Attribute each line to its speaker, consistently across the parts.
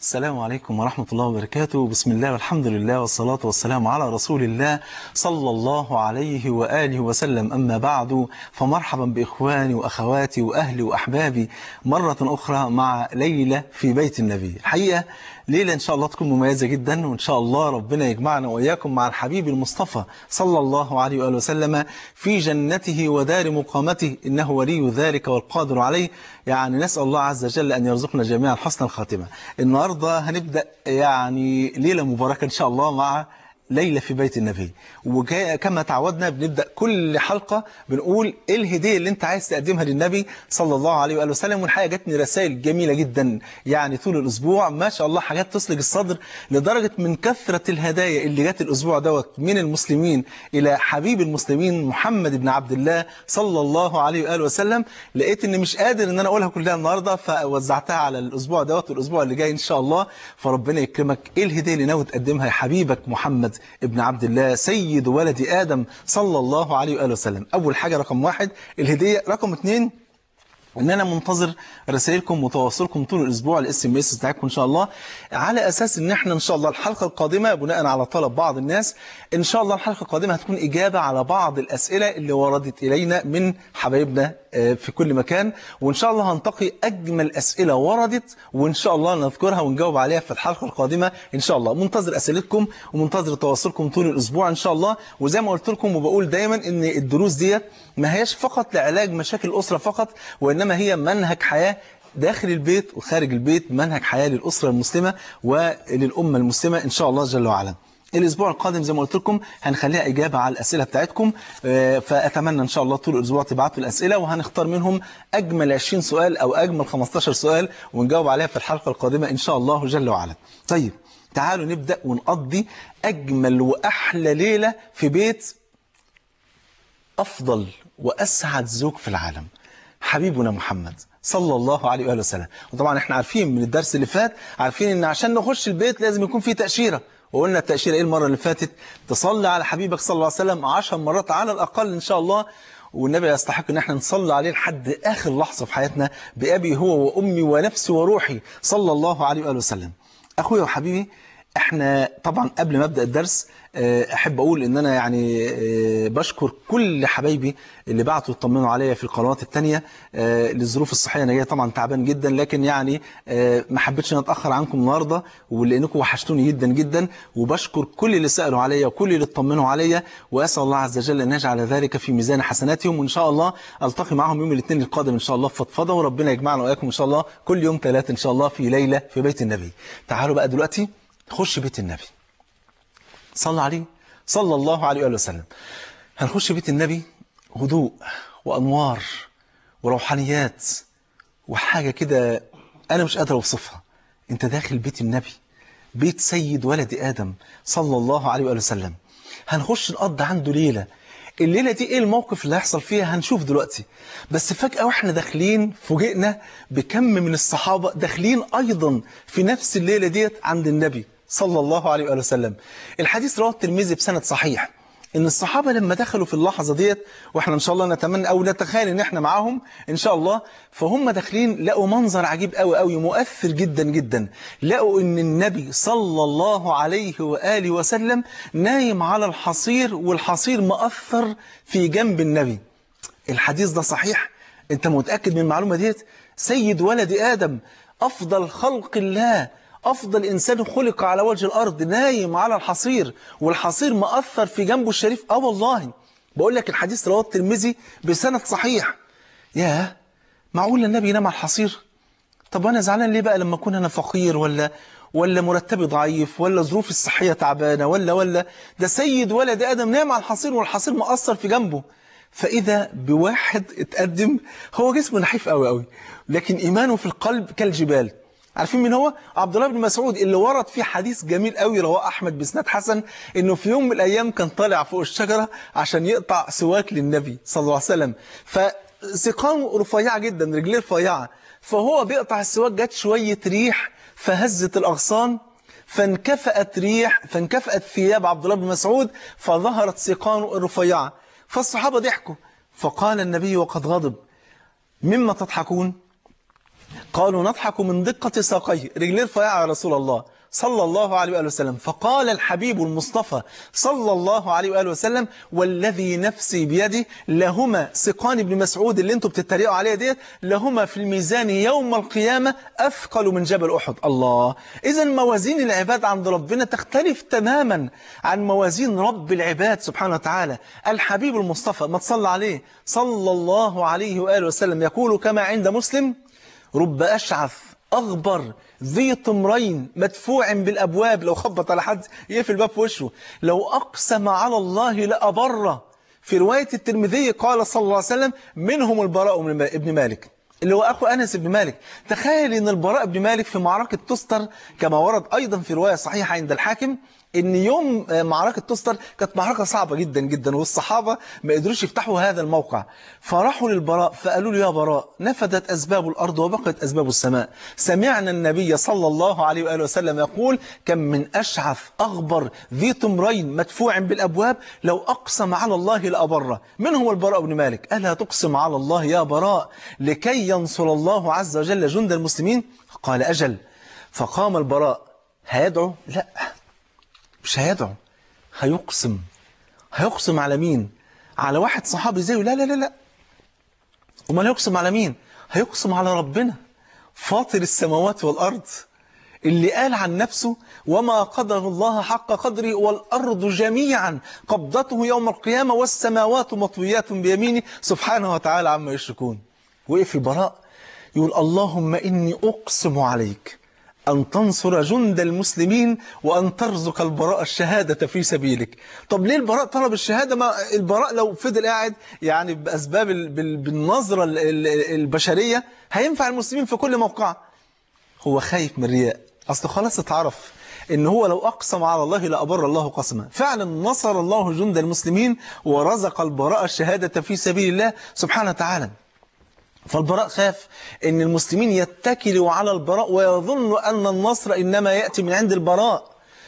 Speaker 1: السلام عليكم ورحمة الله وبركاته بسم الله والحمد لله والصلاة والسلام على رسول الله صلى الله عليه وآله وسلم أما بعد فمرحبا بإخواني وأخواتي وأهلي وأحبابي مرة أخرى مع ليلة في بيت النبي الحقيقة ليلة إن شاء الله تكون مميزة جدا وإن شاء الله ربنا يجمعنا وإياكم مع الحبيب المصطفى صلى الله عليه وآله وسلم في جنته ودار مقامته إنه ولي ذلك والقادر عليه يعني نسأل الله عز وجل أن يرزقنا جميعا حسن الخاتمة النهاردة هنبدأ يعني ليلة مباركة إن شاء الله مع ليلة في بيت النبي وكما تعودنا بنبدأ كل حلقة بنقول ايه الهدية اللي انت عايز تقدمها للنبي صلى الله عليه وآله وسلم والحقيقة جاتني رسائل جميلة جدا يعني طول الأسبوع ما شاء الله حاجات تصلج الصدر لدرجة من كثرة الهدايا اللي جات الأسبوع دوت من المسلمين إلى حبيب المسلمين محمد بن عبد الله صلى الله عليه وآله وسلم لقيت إني مش قادر إن أنا أقولها كلها النهاردة فوزعتها على الأسبوع دوت والأسبوع اللي جاي إن شاء الله فربنا يكرمك إيه الهدية اللي ناوي تقدمها يا حبيبك محمد ابن عبد الله سيد ولد آدم صلى الله عليه وآله وسلم أول حاجة رقم واحد الهدية رقم اثنين ان انا منتظر رسائلكم وتواصلكم طول الاسبوع الاس ام اس بتاعتكم ان شاء الله على اساس ان احنا ان شاء الله الحلقه القادمه بناء على طلب بعض الناس ان شاء الله الحلقه القادمه هتكون اجابه على بعض الاسئله اللي وردت الينا من حبايبنا في كل مكان وان شاء الله هنتقي اجمل اسئله وردت وان شاء الله نذكرها ونجاوب عليها في الحلقه القادمه ان شاء الله منتظر اسئلتكم ومنتظر تواصلكم طول الاسبوع ان شاء الله وزي ما قلت لكم وبقول دايما ان الدروس ديت ما هياش فقط لعلاج مشاكل الاسره فقط وانما هي منهج حياه داخل البيت وخارج البيت منهج حياه للاسره المسلمه وللامه المسلمه ان شاء الله جل وعلا الأسبوع القادم زي ما قلت لكم هنخليها إجابة على الأسئلة بتاعتكم فأتمنى إن شاء الله طول الأسبوع تبعتوا الأسئلة وهنختار منهم أجمل 20 سؤال أو أجمل 15 سؤال ونجاوب عليها في الحلقة القادمة إن شاء الله جل وعلا طيب تعالوا نبدأ ونقضي أجمل وأحلى ليلة في بيت أفضل وأسعد زوج في العالم حبيبنا محمد صلى الله عليه وآله وسلم وطبعا احنا عارفين من الدرس اللي فات عارفين ان عشان نخش البيت لازم يكون فيه تأشيرة وقلنا التأشيرة ايه المرة اللي فاتت تصلي على حبيبك صلى الله عليه وسلم عشر مرات على الأقل إن شاء الله والنبي يستحق ان احنا نصلي عليه لحد آخر لحظة في حياتنا بأبي هو وأمي ونفسي وروحي صلى الله عليه وآله وسلم أخويا وحبيبي احنا طبعا قبل ما ابدا الدرس احب اقول ان انا يعني بشكر كل حبايبي اللي بعتوا يطمنوا عليا في القنوات الثانيه للظروف الصحيه انا جاي طبعا تعبان جدا لكن يعني ما حبيتش ان اتاخر عنكم النهارده ولانكم وحشتوني جدا جدا وبشكر كل اللي سالوا عليا وكل اللي اطمنوا عليا واسال الله عز وجل ان يجعل ذلك في ميزان حسناتهم وان شاء الله التقي معهم يوم الاثنين القادم ان شاء الله في فضفضه وربنا يجمعنا واياكم ان شاء الله كل يوم ثلاث ان شاء الله في ليله في بيت النبي تعالوا بقى دلوقتي نخش بيت النبي صلى عليه صلى الله عليه وآله وسلم هنخش بيت النبي هدوء وأنوار وروحانيات وحاجة كده أنا مش قادر أوصفها أنت داخل بيت النبي بيت سيد ولد آدم صلى الله عليه وآله وسلم هنخش نقضي عنده ليلة الليلة دي ايه الموقف اللي هيحصل فيها هنشوف دلوقتي بس فجأة واحنا داخلين فوجئنا بكم من الصحابة داخلين ايضا في نفس الليلة ديت عند النبي صلى الله عليه وآله وسلم الحديث رواه الترمذي بسند صحيح ان الصحابة لما دخلوا في اللحظة ديت واحنا ان شاء الله نتمنى او نتخيل ان احنا معاهم ان شاء الله فهم داخلين لقوا منظر عجيب قوي قوي مؤثر جدا جدا لقوا ان النبي صلى الله عليه وآله وسلم نايم على الحصير والحصير مؤثر في جنب النبي الحديث ده صحيح انت متأكد من المعلومة ديت سيد ولد آدم أفضل خلق الله أفضل إنسان خلق على وجه الأرض نايم على الحصير والحصير مأثر في جنبه الشريف آه والله بقول لك الحديث رواه الترمذي بسند صحيح يا معقول النبي ينام على الحصير طب وأنا زعلان ليه بقى لما أكون أنا فقير ولا ولا مرتبي ضعيف ولا ظروفي الصحية تعبانة ولا ولا ده سيد ولد آدم نام على الحصير والحصير مأثر في جنبه فإذا بواحد اتقدم هو جسمه نحيف قوي قوي لكن إيمانه في القلب كالجبال عارفين مين هو عبد الله بن مسعود اللي ورد فيه حديث جميل قوي رواه احمد بسناد حسن انه في يوم من الايام كان طالع فوق الشجره عشان يقطع سواك للنبي صلى الله عليه وسلم فسقامه رفيعه جدا رجليه رفيعه فهو بيقطع السواك جت شويه ريح فهزت الاغصان فانكفأت ريح فانكفأت ثياب عبد الله بن مسعود فظهرت سقانه الرفيعه فالصحابه ضحكوا فقال النبي وقد غضب مما تضحكون قالوا نضحك من دقة ساقيه رجلين رفيعة يا رسول الله صلى الله عليه وآله وسلم فقال الحبيب المصطفى صلى الله عليه وآله وسلم والذي نفسي بيده لهما سقان ابن مسعود اللي انتوا بتتريقوا عليه ديت لهما في الميزان يوم القيامة أثقل من جبل أحد الله إذا موازين العباد عند ربنا تختلف تماما عن موازين رب العباد سبحانه وتعالى الحبيب المصطفى ما تصلى عليه صلى الله عليه وآله وسلم يقول كما عند مسلم رب أشعث أغبر ذي طمرين مدفوع بالأبواب لو خبط على حد يقفل الباب في وشه لو أقسم على الله لأبر في رواية الترمذي قال صلى الله عليه وسلم منهم البراء ابن مالك اللي هو أخو أنس بن مالك تخيل أن البراء بن مالك في معركة تستر كما ورد أيضا في رواية صحيحة عند الحاكم ان يوم معركة تستر كانت معركة صعبة جدا جدا والصحابة ما قدروش يفتحوا هذا الموقع فراحوا للبراء فقالوا له يا براء نفدت أسباب الأرض وبقت أسباب السماء سمعنا النبي صلى الله عليه وآله وسلم يقول كم من أشعث أغبر ذي تمرين مدفوع بالأبواب لو أقسم على الله لأبره من هو البراء بن مالك ألا تقسم على الله يا براء لكي ينصر الله عز وجل جند المسلمين قال أجل فقام البراء هيدعو لا مش هيدعو هيقسم هيقسم على مين على واحد صحابي زيه لا لا لا لا امال هيقسم على مين هيقسم على ربنا فاطر السماوات والأرض اللي قال عن نفسه وما قدر الله حق قدره والأرض جميعا قبضته يوم القيامة والسماوات مطويات بيمينه سبحانه وتعالى عما يشركون وقف البراء يقول اللهم إني أقسم عليك أن تنصر جند المسلمين وأن ترزق البراء الشهادة في سبيلك طب ليه البراء طلب الشهادة ما البراء لو فضل قاعد يعني بأسباب بالنظرة البشرية هينفع المسلمين في كل موقع هو خايف من الرياء أصل خلاص اتعرف إن هو لو أقسم على الله لأبر الله قسما فعلا نصر الله جند المسلمين ورزق البراء الشهادة في سبيل الله سبحانه وتعالى فالبراء خاف ان المسلمين يتكلوا على البراء ويظنوا ان النصر انما يأتي من عند البراء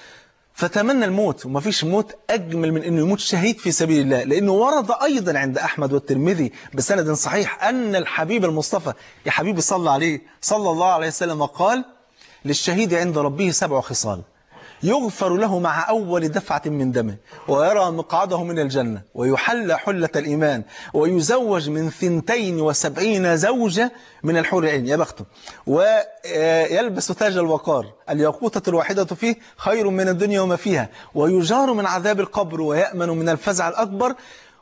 Speaker 1: فتمنى الموت وما فيش موت أجمل من أنه يموت شهيد في سبيل الله لأنه ورد أيضا عند أحمد والترمذي بسند صحيح أن الحبيب المصطفى يا حبيبي صلى عليه صلى الله عليه وسلم قال للشهيد عند ربه سبع خصال يغفر له مع أول دفعة من دمه ويرى مقعده من الجنة ويحل حلة الإيمان ويزوج من ثنتين وسبعين زوجة من الحور العين يا بخته ويلبس تاج الوقار الياقوتة الواحدة فيه خير من الدنيا وما فيها ويجار من عذاب القبر ويأمن من الفزع الأكبر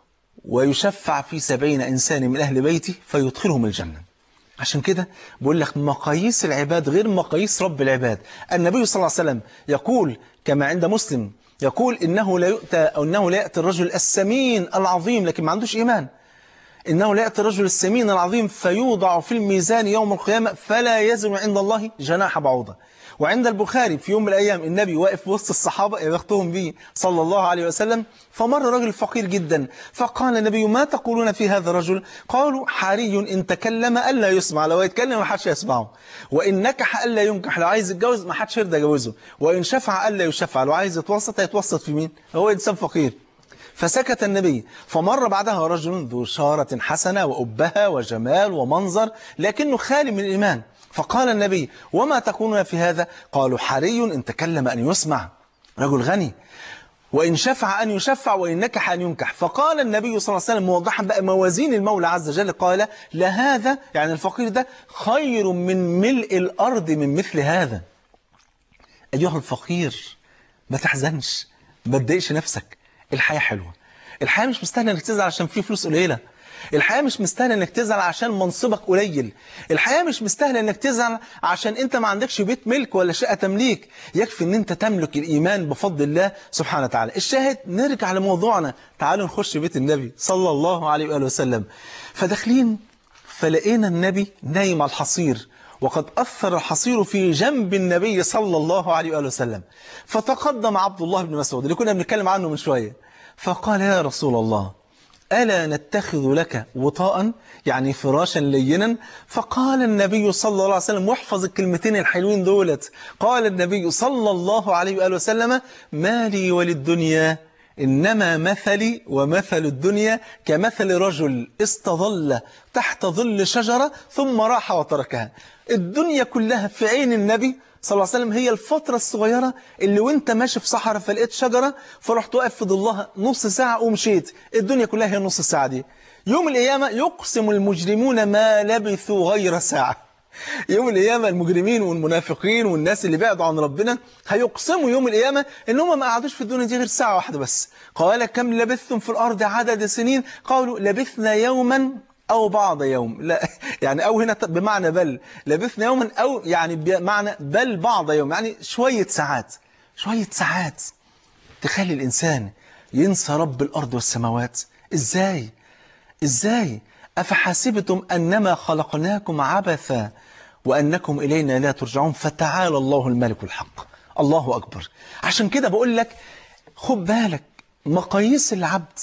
Speaker 1: ويشفع في سبعين إنسان من أهل بيته فيدخلهم الجنة عشان كده بقول لك مقاييس العباد غير مقاييس رب العباد النبي صلى الله عليه وسلم يقول كما عند مسلم يقول إنه لا يؤتى أو إنه لا يأتي الرجل السمين العظيم لكن ما عندوش إيمان إنه لا يأتي الرجل السمين العظيم فيوضع في الميزان يوم القيامة فلا يزن عند الله جناح بعوضة وعند البخاري في يوم من الأيام النبي واقف وسط الصحابة يبختهم به صلى الله عليه وسلم فمر رجل فقير جدا فقال النبي ما تقولون في هذا الرجل قالوا حري إن تكلم ألا يسمع لو يتكلم ما حدش يسمعه وإن نكح ألا ينكح لو عايز يتجوز ما حدش يرضى يجوزه وإن شفع ألا يشفع لو عايز يتوسط هيتوسط في مين هو إنسان فقير فسكت النبي فمر بعدها رجل ذو شارة حسنة وأبها وجمال ومنظر لكنه خالي من الإيمان فقال النبي وما تقولون في هذا قالوا حري إن تكلم أن يسمع رجل غني وإن شفع أن يشفع وإن نكح أن ينكح فقال النبي صلى الله عليه وسلم موضحا بقى موازين المولى عز وجل قال لهذا يعني الفقير ده خير من ملء الأرض من مثل هذا أيها الفقير ما تحزنش ما تضايقش نفسك الحياة حلوة الحياة مش مستاهلة انك تزعل عشان في فلوس قليلة الحياة مش مستاهلة انك تزعل عشان منصبك قليل الحياة مش مستاهلة انك تزعل عشان انت ما عندكش بيت ملك ولا شقة تمليك يكفي ان انت تملك الايمان بفضل الله سبحانه وتعالى الشاهد نرجع لموضوعنا تعالوا نخش بيت النبي صلى الله عليه وآله وسلم فداخلين فلقينا النبي نايم على الحصير وقد أثر الحصير في جنب النبي صلى الله عليه وآله وسلم فتقدم عبد الله بن مسعود اللي كنا بنتكلم عنه من شوية فقال يا رسول الله ألا نتخذ لك وطاء يعني فراشا لينا فقال النبي صلى الله عليه وسلم واحفظ الكلمتين الحلوين دولت قال النبي صلى الله عليه وآله وسلم ما لي وللدنيا إنما مثلي ومثل الدنيا كمثل رجل استظل تحت ظل شجرة ثم راح وتركها الدنيا كلها في عين النبي صلى الله عليه وسلم هي الفترة الصغيرة اللي وانت ماشي في صحراء فلقيت شجرة فرحت واقف في ظلها نص ساعة ومشيت الدنيا كلها هي النص ساعة دي يوم القيامة يقسم المجرمون ما لبثوا غير ساعة يوم القيامة المجرمين والمنافقين والناس اللي بعدوا عن ربنا هيقسموا يوم القيامة ان هم ما قعدوش في الدنيا دي غير ساعة واحدة بس قال كم لبثتم في الأرض عدد سنين قالوا لبثنا يوما أو بعض يوم لا يعني أو هنا بمعنى بل لبثنا يوما أو يعني بمعنى بل بعض يوم يعني شوية ساعات شوية ساعات تخلي الإنسان ينسى رب الأرض والسماوات إزاي إزاي أفحسبتم أنما خلقناكم عبثا وأنكم إلينا لا ترجعون فتعالى الله الملك الحق الله أكبر عشان كده بقول لك خد بالك مقاييس العبد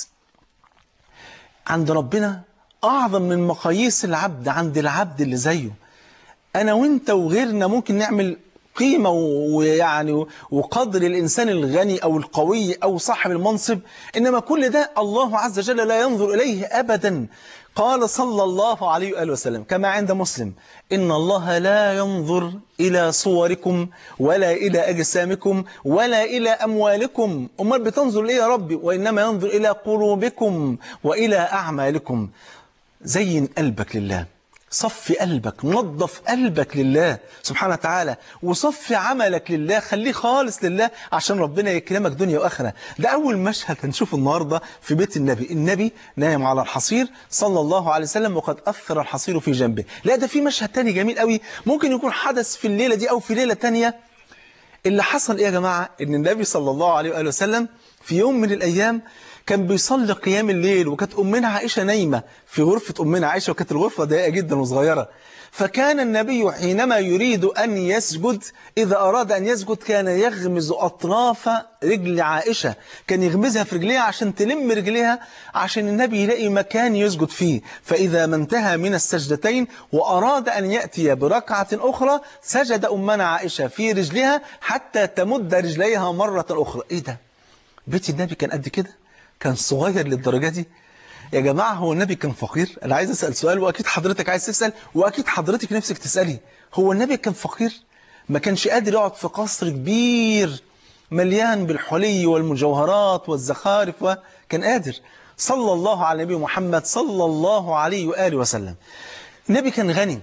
Speaker 1: عند ربنا أعظم من مقاييس العبد عند العبد اللي زيه أنا وإنت وغيرنا ممكن نعمل قيمة ويعني وقدر الإنسان الغني أو القوي أو صاحب المنصب إنما كل ده الله عز وجل لا ينظر إليه أبدا قال صلى الله عليه وآله وسلم كما عند مسلم إن الله لا ينظر إلى صوركم ولا إلى أجسامكم ولا إلى أموالكم أمال بتنظر إليه يا ربي وإنما ينظر إلى قلوبكم وإلى أعمالكم زين قلبك لله صفي قلبك نظف قلبك لله سبحانه وتعالى وصفي عملك لله خليه خالص لله عشان ربنا يكرمك دنيا وآخرة ده أول مشهد هنشوفه النهاردة في بيت النبي النبي نايم على الحصير صلى الله عليه وسلم وقد أثر الحصير في جنبه لا ده في مشهد تاني جميل قوي ممكن يكون حدث في الليلة دي أو في ليلة تانية اللي حصل إيه يا جماعة إن النبي صلى الله عليه وآله وسلم في يوم من الأيام كان بيصلي قيام الليل وكانت أمنا عائشة نايمة في غرفة أمنا عائشة وكانت الغرفة ضيقة جدا وصغيرة فكان النبي حينما يريد أن يسجد إذا أراد أن يسجد كان يغمز أطراف رجل عائشة كان يغمزها في رجليها عشان تلم رجليها عشان النبي يلاقي مكان يسجد فيه فإذا ما انتهى من السجدتين وأراد أن يأتي بركعة أخرى سجد أمنا عائشة في رجلها حتى تمد رجليها مرة أخرى إيه ده؟ بيت النبي كان قد كده؟ كان صغير للدرجة دي يا جماعة هو النبي كان فقير أنا عايز أسأل سؤال وأكيد حضرتك عايز تسأل وأكيد حضرتك نفسك تسألي هو النبي كان فقير ما كانش قادر يقعد في قصر كبير مليان بالحلي والمجوهرات والزخارف وكان قادر صلى الله على نبي محمد صلى الله عليه وآله وسلم النبي كان غني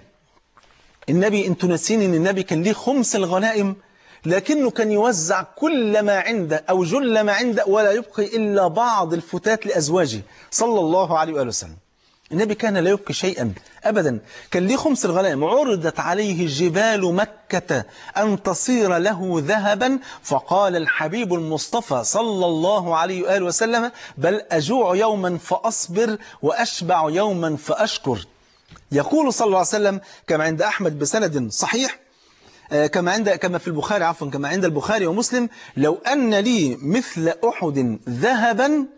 Speaker 1: النبي انتوا ناسين ان النبي كان ليه خمس الغنائم لكنه كان يوزع كل ما عنده أو جل ما عنده ولا يبقي إلا بعض الفتات لأزواجه صلى الله عليه وآله وسلم النبي كان لا يبقي شيئا أبدا كان ليه خمس الغنائم عرضت عليه جبال مكة أن تصير له ذهبا فقال الحبيب المصطفى صلى الله عليه وآله وسلم بل أجوع يوما فأصبر وأشبع يوما فأشكر يقول صلى الله عليه وسلم كما عند أحمد بسند صحيح كما عند كما في البخاري عفوا كما عند البخاري ومسلم لو أن لي مثل أحد ذهبا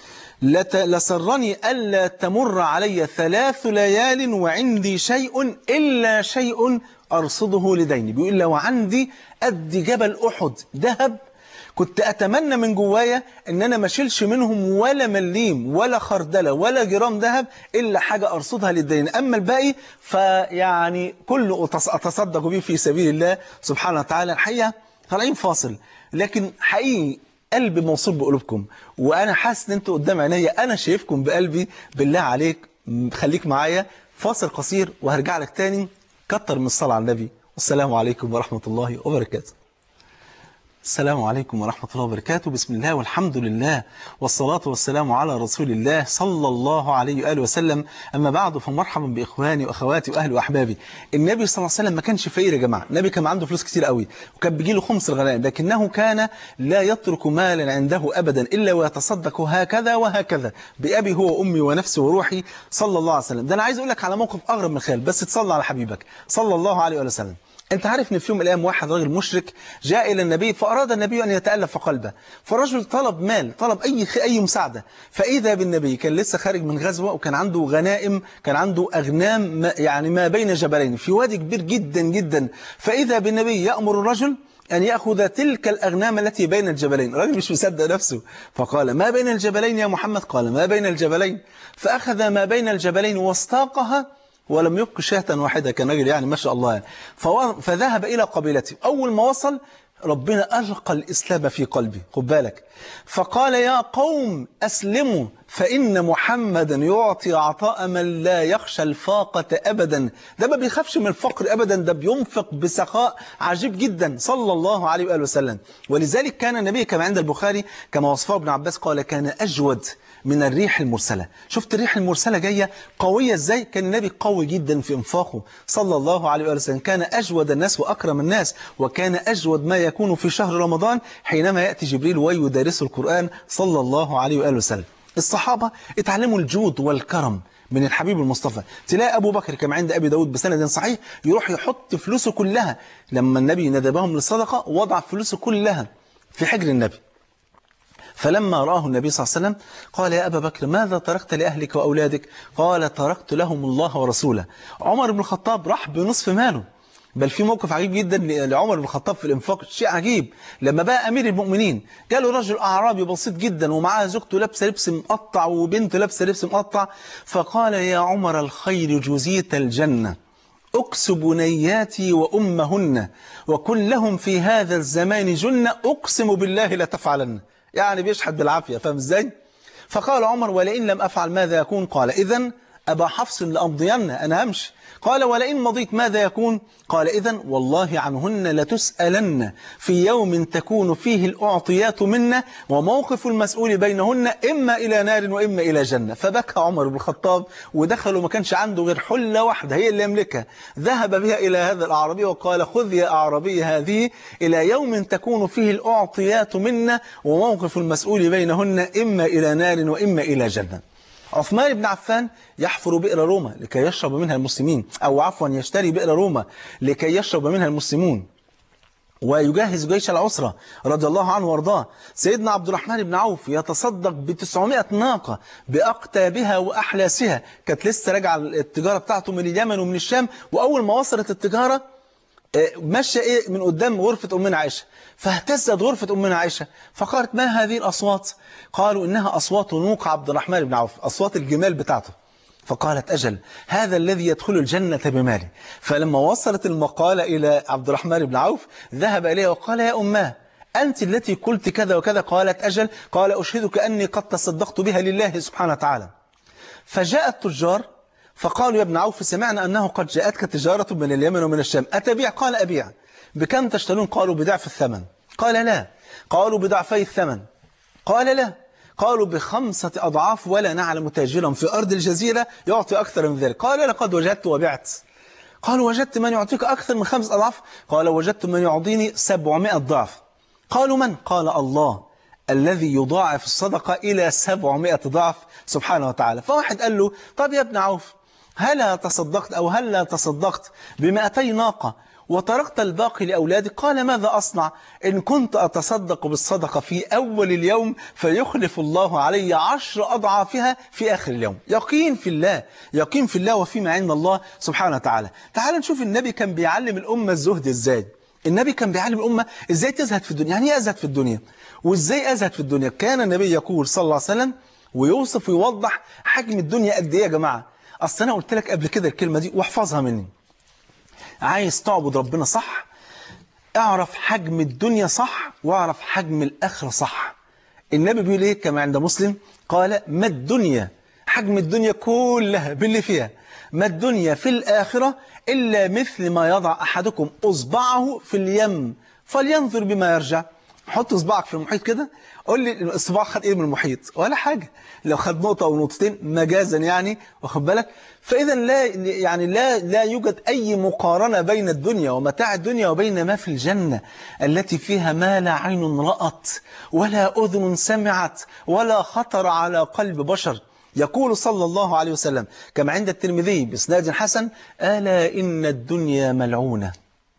Speaker 1: لسرني ألا تمر علي ثلاث ليال وعندي شيء إلا شيء أرصده لديني بيقول لو عندي قد جبل أحد ذهب كنت أتمنى من جوايا أن أنا ما اشيلش منهم ولا مليم ولا خردلة ولا جرام ذهب إلا حاجة أرصدها للدين أما الباقي فيعني كله أتصدق به في سبيل الله سبحانه وتعالى الحقيقة طالعين فاصل لكن حقيقي قلبي موصول بقلوبكم وأنا حاسس أن أنتوا قدام عينيا أنا شايفكم بقلبي بالله عليك خليك معايا فاصل قصير وهرجع لك تاني كتر من الصلاة على النبي والسلام عليكم ورحمة الله وبركاته السلام عليكم ورحمة الله وبركاته بسم الله والحمد لله والصلاة والسلام على رسول الله صلى الله عليه وآله وسلم أما بعد فمرحبا بإخواني وأخواتي وأهلي وأحبابي النبي صلى الله عليه وسلم ما كانش فقير يا جماعة النبي كان عنده فلوس كتير قوي وكان بيجي له خمس الغنائم لكنه كان لا يترك مالا عنده أبدا إلا ويتصدق هكذا وهكذا بأبي هو وأمي ونفسي وروحي صلى الله عليه وسلم ده أنا عايز أقول لك على موقف أغرب من خيال بس تصلى على حبيبك صلى الله عليه وآله وسلم انت عارف ان في يوم من الايام واحد راجل مشرك جاء الى النبي فاراد النبي ان يتالف قلبه فرجل طلب مال طلب اي اي مساعده فاذا بالنبي كان لسه خارج من غزوه وكان عنده غنائم كان عنده اغنام ما يعني ما بين جبلين في وادي كبير جدا جدا فاذا بالنبي يامر الرجل أن يأخذ تلك الأغنام التي بين الجبلين الراجل مش مصدق نفسه فقال ما بين الجبلين يا محمد قال ما بين الجبلين فأخذ ما بين الجبلين واستاقها ولم يبق شاة واحدة كان راجل يعني ما شاء الله يعني. فو- فذهب إلى قبيلته أول ما وصل ربنا ألقى الإسلام في قلبي خد بالك فقال يا قوم أسلموا فإن محمدا يعطي عطاء من لا يخشى الفاقة أبدا ده ما بيخافش من الفقر أبدا ده بينفق بسخاء عجيب جدا صلى الله عليه وآله وسلم ولذلك كان النبي كما عند البخاري كما وصفه ابن عباس قال كان أجود من الريح المرسلة شفت الريح المرسلة جاية قوية ازاي كان النبي قوي جدا في انفاقه صلى الله عليه وآله وسلم كان أجود الناس وأكرم الناس وكان أجود ما يكون في شهر رمضان حينما يأتي جبريل ويدرس القرآن صلى الله عليه وآله وسلم الصحابة اتعلموا الجود والكرم من الحبيب المصطفى تلاقي أبو بكر كما عند أبي داود بسند صحيح يروح يحط فلوسه كلها لما النبي ندبهم للصدقة وضع فلوسه كلها في حجر النبي فلما رآه النبي صلى الله عليه وسلم قال يا أبا بكر ماذا تركت لأهلك وأولادك قال تركت لهم الله ورسوله عمر بن الخطاب راح بنصف ماله بل في موقف عجيب جدا لعمر بن الخطاب في الانفاق شيء عجيب لما بقى أمير المؤمنين جاله رجل أعرابي بسيط جدا ومعاه زوجته لابسه لبس مقطع وبنته لابسه لبس مقطع فقال يا عمر الخير جزيت الجنة أكس بنياتي وأمهن وكن لهم في هذا الزمان جنة أقسم بالله لتفعلن يعني بيشحد بالعافية فاهم ازاي فقال عمر ولئن لم أفعل ماذا يكون قال إذن أبا حفص لأمضين أنا همشي قال ولئن مضيت ماذا يكون قال إذن والله عنهن لتسألن في يوم تكون فيه الأعطيات منا وموقف المسؤول بينهن إما إلى نار وإما إلى جنة فبكى عمر بن الخطاب ودخل وما كانش عنده غير حلة واحدة هي اللي يملكها ذهب بها إلى هذا الأعرابي وقال خذ يا أعرابي هذه إلى يوم تكون فيه الأعطيات منا وموقف المسؤول بينهن إما إلى نار وإما إلى جنة عثمان بن عفان يحفر بئر روما لكي يشرب منها المسلمين أو عفوا يشتري بئر روما لكي يشرب منها المسلمون ويجهز جيش العسرة رضي الله عنه وارضاه سيدنا عبد الرحمن بن عوف يتصدق ب 900 ناقة بأقتابها وأحلاسها كانت لسه راجعة التجارة بتاعته من اليمن ومن الشام وأول ما وصلت التجارة مشى إيه من قدام غرفة أمنا عائشة فاهتزت غرفة أمنا عائشة فقالت ما هذه الأصوات قالوا إنها أصوات نوق عبد الرحمن بن عوف أصوات الجمال بتاعته فقالت أجل هذا الذي يدخل الجنة بماله فلما وصلت المقالة إلى عبد الرحمن بن عوف ذهب إليها وقال يا أماه أنت التي قلت كذا وكذا قالت أجل قال أشهدك أني قد تصدقت بها لله سبحانه وتعالى فجاء التجار فقالوا يا ابن عوف سمعنا أنه قد جاءتك تجارة من اليمن ومن الشام أتبيع قال أبيع بكم تشترون قالوا بضعف الثمن قال لا قالوا بضعفي الثمن قال لا قالوا بخمسة أضعاف ولا نعلم تاجرا في أرض الجزيرة يعطي أكثر من ذلك قال لقد وجدت وبعت قالوا وجدت من يعطيك أكثر من خمس أضعاف قال وجدت من يعطيني سبعمائة ضعف قالوا من قال الله الذي يضاعف الصدقة إلى سبعمائة ضعف سبحانه وتعالى فواحد قال له طب يا ابن عوف هلا تصدقت أو هلا تصدقت بمئتي ناقة وتركت الباقي لأولادك قال ماذا أصنع إن كنت أتصدق بالصدقة في أول اليوم فيخلف الله علي عشر أضعافها في آخر اليوم يقين في الله يقين في الله وفيما عند الله سبحانه وتعالى تعال نشوف النبي كان بيعلم الأمة الزهد إزاي النبي كان بيعلم الأمة إزاي تزهد في الدنيا يعني إيه أزهد في الدنيا وإزاي أزهد في الدنيا كان النبي يقول صلى الله عليه وسلم ويوصف ويوضح حجم الدنيا قد إيه يا جماعة أصل أنا قلت لك قبل كده الكلمة دي واحفظها مني عايز تعبد ربنا صح اعرف حجم الدنيا صح واعرف حجم الآخرة صح النبي بيقول ايه كما عند مسلم قال ما الدنيا حجم الدنيا كلها باللي فيها ما الدنيا في الآخرة إلا مثل ما يضع أحدكم أصبعه في اليم فلينظر بما يرجع حط اصبعك في المحيط كده قول لي الاصبع خد ايه من المحيط ولا حاجة لو خد نقطة او نقطتين مجازا يعني واخد بالك فاذا لا يعني لا لا يوجد اي مقارنة بين الدنيا ومتاع الدنيا وبين ما في الجنة التي فيها ما لا عين رأت ولا اذن سمعت ولا خطر على قلب بشر يقول صلى الله عليه وسلم كما عند الترمذي باسناد حسن الا ان الدنيا ملعونة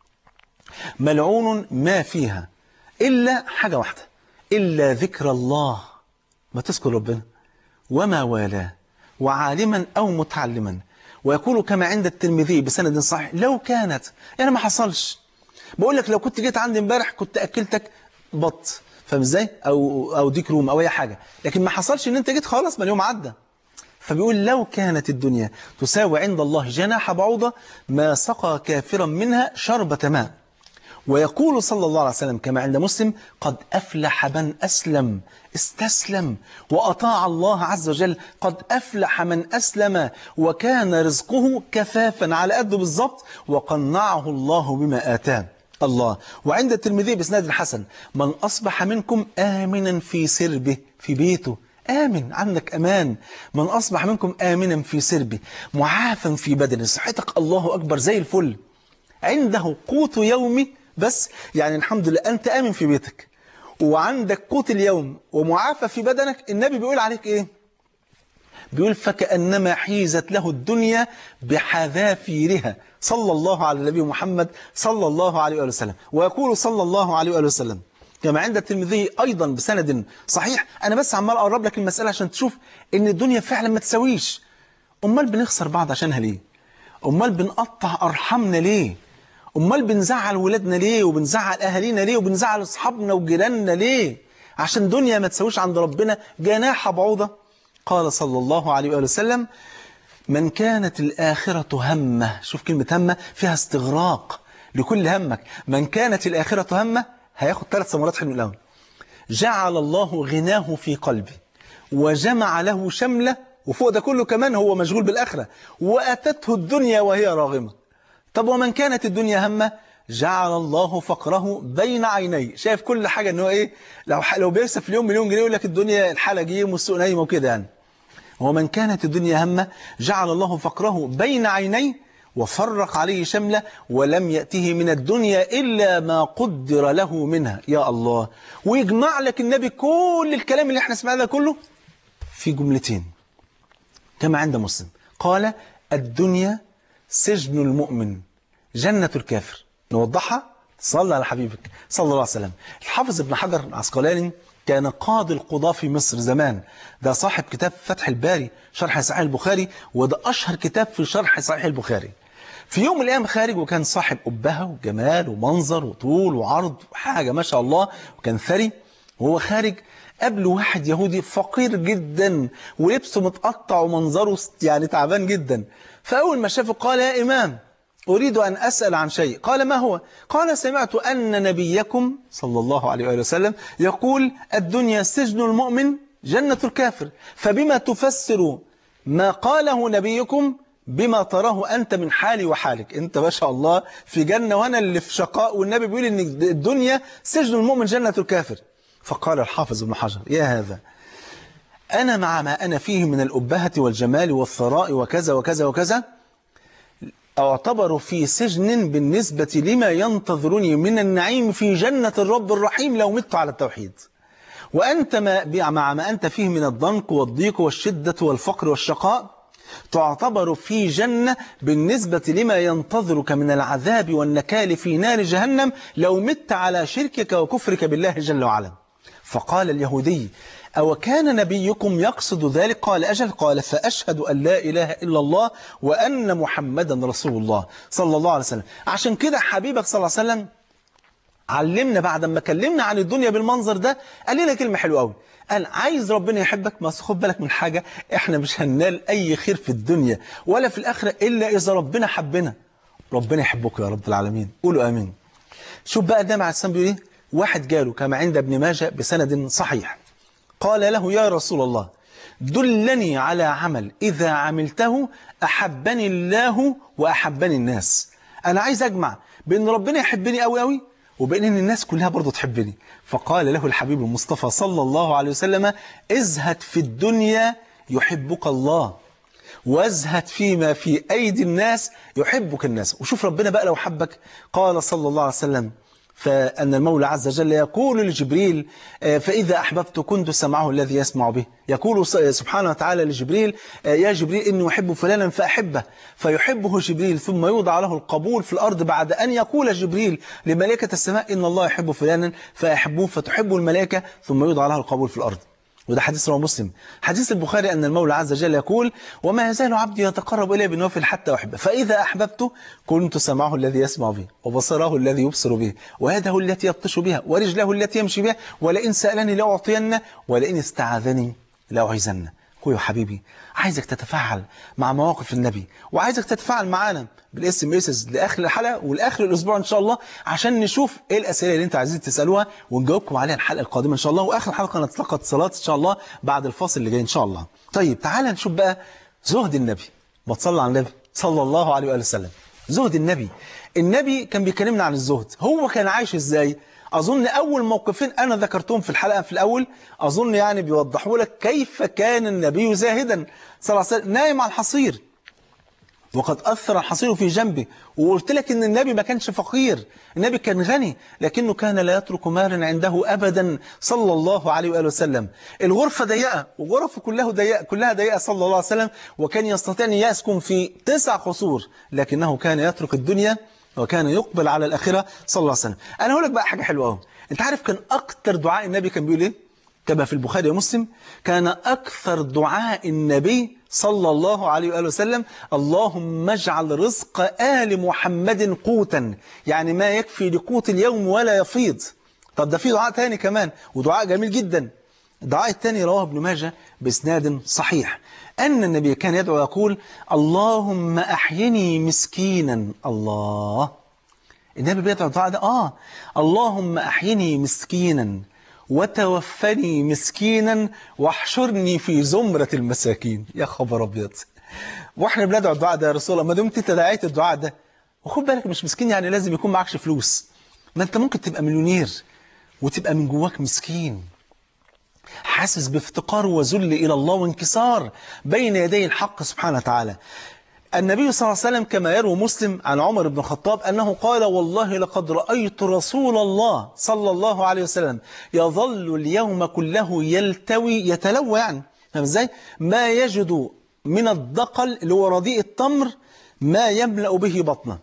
Speaker 1: ملعون ما فيها إلا حاجة واحدة إلا ذكر الله ما تذكر ربنا وما والاه وعالما أو متعلما ويقول كما عند الترمذي بسند صحيح لو كانت يعني ما حصلش بقول لك لو كنت جيت عندي امبارح كنت أكلتك بط فاهم ازاي أو, أو ديك روم أو أي حاجة لكن ما حصلش إن أنت جيت خلاص ما اليوم عدى فبيقول لو كانت الدنيا تساوي عند الله جناح بعوضة ما سقى كافرا منها شربة ماء ويقول صلى الله عليه وسلم كما عند مسلم قد أفلح من أسلم استسلم وأطاع الله عز وجل قد أفلح من أسلم وكان رزقه كفافا على قده بالضبط وقنعه الله بما آتاه الله وعند الترمذي بإسناد الحسن من أصبح منكم آمنا في سربه في بيته آمن عندك أمان من أصبح منكم آمنا في سربه معافا في بدنه صحتك الله أكبر زي الفل عنده قوت يومي بس يعني الحمد لله أنت آمن في بيتك وعندك قوت اليوم ومعافى في بدنك النبي بيقول عليك إيه بيقول فكأنما حيزت له الدنيا بحذافيرها صلى الله على النبي محمد صلى الله عليه وآله وسلم ويقول صلى الله عليه وآله وسلم كما عند الترمذي أيضا بسند صحيح أنا بس عمال أقرب لك المسألة عشان تشوف إن الدنيا فعلا ما تساويش أمال بنخسر بعض عشانها ليه أمال بنقطع أرحامنا ليه أمال بنزعل ولادنا ليه وبنزعل أهالينا ليه وبنزعل أصحابنا وجيراننا ليه عشان دنيا ما تساويش عند ربنا جناح بعوضة قال صلى الله عليه وآله وسلم من كانت الآخرة همه شوف كلمة همه فيها استغراق لكل همك من كانت الآخرة همه هياخد ثلاث ثمرات حلوة الأول جعل الله غناه في قلبي وجمع له شملة وفوق ده كله كمان هو مشغول بالآخرة وأتته الدنيا وهي راغمة طب ومن كانت الدنيا همه جعل الله فقره بين عينيه شايف كل حاجة ان هو ايه لو لو بيكسب في اليوم مليون جنيه يقول لك الدنيا الحالة جيم والسوق نايم وكده يعني ومن كانت الدنيا همه جعل الله فقره بين عينيه وفرق عليه شمله ولم يأته من الدنيا إلا ما قدر له منها يا الله ويجمع لك النبي كل الكلام اللي احنا سمعناه كله في جملتين كما عند مسلم قال الدنيا سجن المؤمن جنة الكافر نوضحها صلى على حبيبك صلى الله عليه وسلم الحافظ ابن حجر العسقلاني كان قاضي القضاة في مصر زمان ده صاحب كتاب فتح الباري شرح صحيح البخاري وده أشهر كتاب في شرح صحيح البخاري في يوم من الأيام خارج وكان صاحب أبهة وجمال ومنظر وطول وعرض حاجة ما شاء الله وكان ثري وهو خارج قبله واحد يهودي فقير جدا ولبسه متقطع ومنظره يعني تعبان جدا فأول ما شافه قال يا إمام أريد أن أسأل عن شيء قال ما هو قال سمعت أن نبيكم صلى الله عليه وآله وسلم يقول الدنيا سجن المؤمن جنة الكافر فبما تفسر ما قاله نبيكم بما تراه أنت من حالي وحالك أنت ما شاء الله في جنة وأنا اللي في شقاء والنبي بيقول إن الدنيا سجن المؤمن جنة الكافر فقال الحافظ ابن حجر يا هذا أنا مع ما أنا فيه من الأبهة والجمال والثراء وكذا وكذا وكذا أعتبر في سجن بالنسبة لما ينتظرني من النعيم في جنة الرب الرحيم لو مت على التوحيد وأنت ما مع ما أنت فيه من الضنك والضيق والشدة والفقر والشقاء تعتبر في جنة بالنسبة لما ينتظرك من العذاب والنكال في نار جهنم لو مت على شركك وكفرك بالله جل وعلا فقال اليهودي أو كان نبيكم يقصد ذلك قال أجل قال فأشهد أن لا إله إلا الله وأن محمدا رسول الله صلى الله عليه وسلم عشان كده حبيبك صلى الله عليه وسلم علمنا بعد ما كلمنا عن الدنيا بالمنظر ده قال لنا كلمة حلوة قوي قال عايز ربنا يحبك ما خد بالك من حاجة احنا مش هننال أي خير في الدنيا ولا في الآخرة إلا إذا ربنا حبنا ربنا يحبك يا رب العالمين قولوا آمين شوف بقى ده مع السلام بيقول ايه واحد جاله كما عند ابن ماجه بسند صحيح قال له يا رسول الله دلني على عمل إذا عملته أحبني الله وأحبني الناس أنا عايز أجمع بأن ربنا يحبني أوي أوي وبأن الناس كلها برضو تحبني فقال له الحبيب المصطفى صلى الله عليه وسلم ازهد في الدنيا يحبك الله وازهد فيما في أيدي الناس يحبك الناس وشوف ربنا بقى لو حبك قال صلى الله عليه وسلم فأن المولى عز وجل يقول لجبريل فإذا أحببت كنت سمعه الذي يسمع به يقول سبحانه وتعالى لجبريل يا جبريل إني أحب فلانا فأحبه فيحبه جبريل ثم يوضع له القبول في الأرض بعد أن يقول جبريل لملائكة السماء إن الله يحب فلانا فأحبوه فتحب الملائكة ثم يوضع له القبول في الأرض وده حديث رواه مسلم حديث البخاري أن المولى عز وجل يقول وما يزال عبدي يتقرب إلي بالنوافل حتى أحبه فإذا أحببته كنت سمعه الذي يسمع به وبصره الذي يبصر به ويده التي يبطش بها ورجله التي يمشي بها ولئن سألني لأعطينه ولئن استعاذني لأعيذنه اخويا وحبيبي عايزك تتفاعل مع مواقف النبي وعايزك تتفاعل معانا بالاس ام اس لاخر الحلقه ولاخر الاسبوع ان شاء الله عشان نشوف ايه الاسئله اللي انتوا عايزين تسالوها ونجاوبكم عليها الحلقه القادمه ان شاء الله واخر حلقه نتلقى اتصالات ان شاء الله بعد الفاصل اللي جاي ان شاء الله طيب تعالى نشوف بقى زهد النبي ما تصلى على النبي صلى الله عليه واله وسلم زهد النبي النبي كان بيكلمنا عن الزهد هو كان عايش ازاي أظن أول موقفين أنا ذكرتهم في الحلقة في الأول أظن يعني بيوضحوا لك كيف كان النبي زاهدا صلى الله عليه وسلم نايم على الحصير وقد أثر الحصير في جنبه وقلت لك إن النبي ما كانش فقير النبي كان غني لكنه كان لا يترك مالا عنده أبدا صلى الله عليه وآله وسلم الغرفة ضيقة وغرفه كلها ضيقة كلها ضيقة صلى الله عليه وسلم وكان يستطيع أن يسكن في تسع قصور لكنه كان يترك الدنيا وكان يقبل على الآخرة صلى الله عليه وسلم أنا هقول لك بقى حاجة حلوة قوي أنت عارف كان أكتر دعاء النبي كان بيقول إيه كما في البخاري ومسلم كان أكثر دعاء النبي صلى الله عليه وآله وسلم اللهم اجعل رزق آل محمد قوتا يعني ما يكفي لقوت اليوم ولا يفيض طب ده في دعاء تاني كمان ودعاء جميل جدا الدعاء الثاني رواه ابن ماجه باسناد صحيح أن النبي كان يدعو يقول اللهم أحيني مسكينا الله النبي بيدعو الدعاء ده آه اللهم أحيني مسكينا وتوفني مسكينا واحشرني في زمرة المساكين يا خبر أبيض واحنا بندعو الدعاء ده يا رسول الله ما دمت انت دعيت الدعاء ده وخد بالك مش مسكين يعني لازم يكون معكش فلوس ما انت ممكن تبقى مليونير وتبقى من جواك مسكين حاسس بافتقار وذل إلى الله وانكسار بين يدي الحق سبحانه وتعالى النبي صلى الله عليه وسلم كما يروي مسلم عن عمر بن الخطاب أنه قال والله لقد رأيت رسول الله صلى الله عليه وسلم يظل اليوم كله يلتوي يتلوى يعني فاهم ازاي ما يجد من الدقل اللي هو رديء التمر ما يملأ به بطنه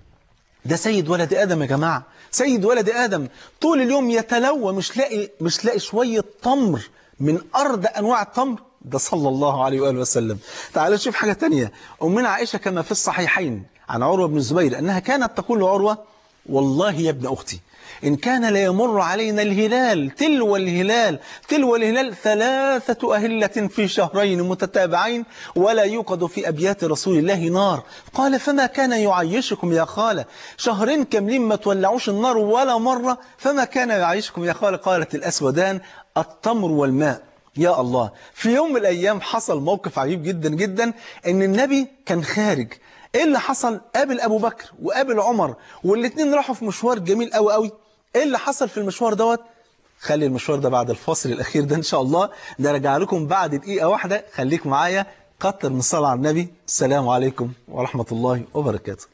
Speaker 1: ده سيد ولد آدم يا جماعة سيد ولد آدم طول اليوم يتلوى مش لاقي مش لاقي شوية تمر من أرض أنواع التمر ده صلى الله عليه وآله وسلم تعال نشوف حاجة تانية أمنا عائشة كما في الصحيحين عن عروة بن الزبير أنها كانت تقول لعروة والله يا ابن أختي إن كان لا يمر علينا الهلال تلو الهلال تلو الهلال ثلاثة أهلة في شهرين متتابعين ولا يوقد في أبيات رسول الله نار قال فما كان يعيشكم يا خالة شهرين كاملين ما تولعوش النار ولا مرة فما كان يعيشكم يا خالة قالت الأسودان التمر والماء يا الله في يوم من الأيام حصل موقف عجيب جدا جدا أن النبي كان خارج ايه اللي حصل قابل ابو بكر وقابل عمر والاثنين راحوا في مشوار جميل قوي قوي ايه اللي حصل في المشوار دوت خلي المشوار ده بعد الفاصل الاخير ده ان شاء الله ده راجع لكم بعد دقيقه واحده خليك معايا كتر من الصلاه على النبي السلام عليكم ورحمه الله وبركاته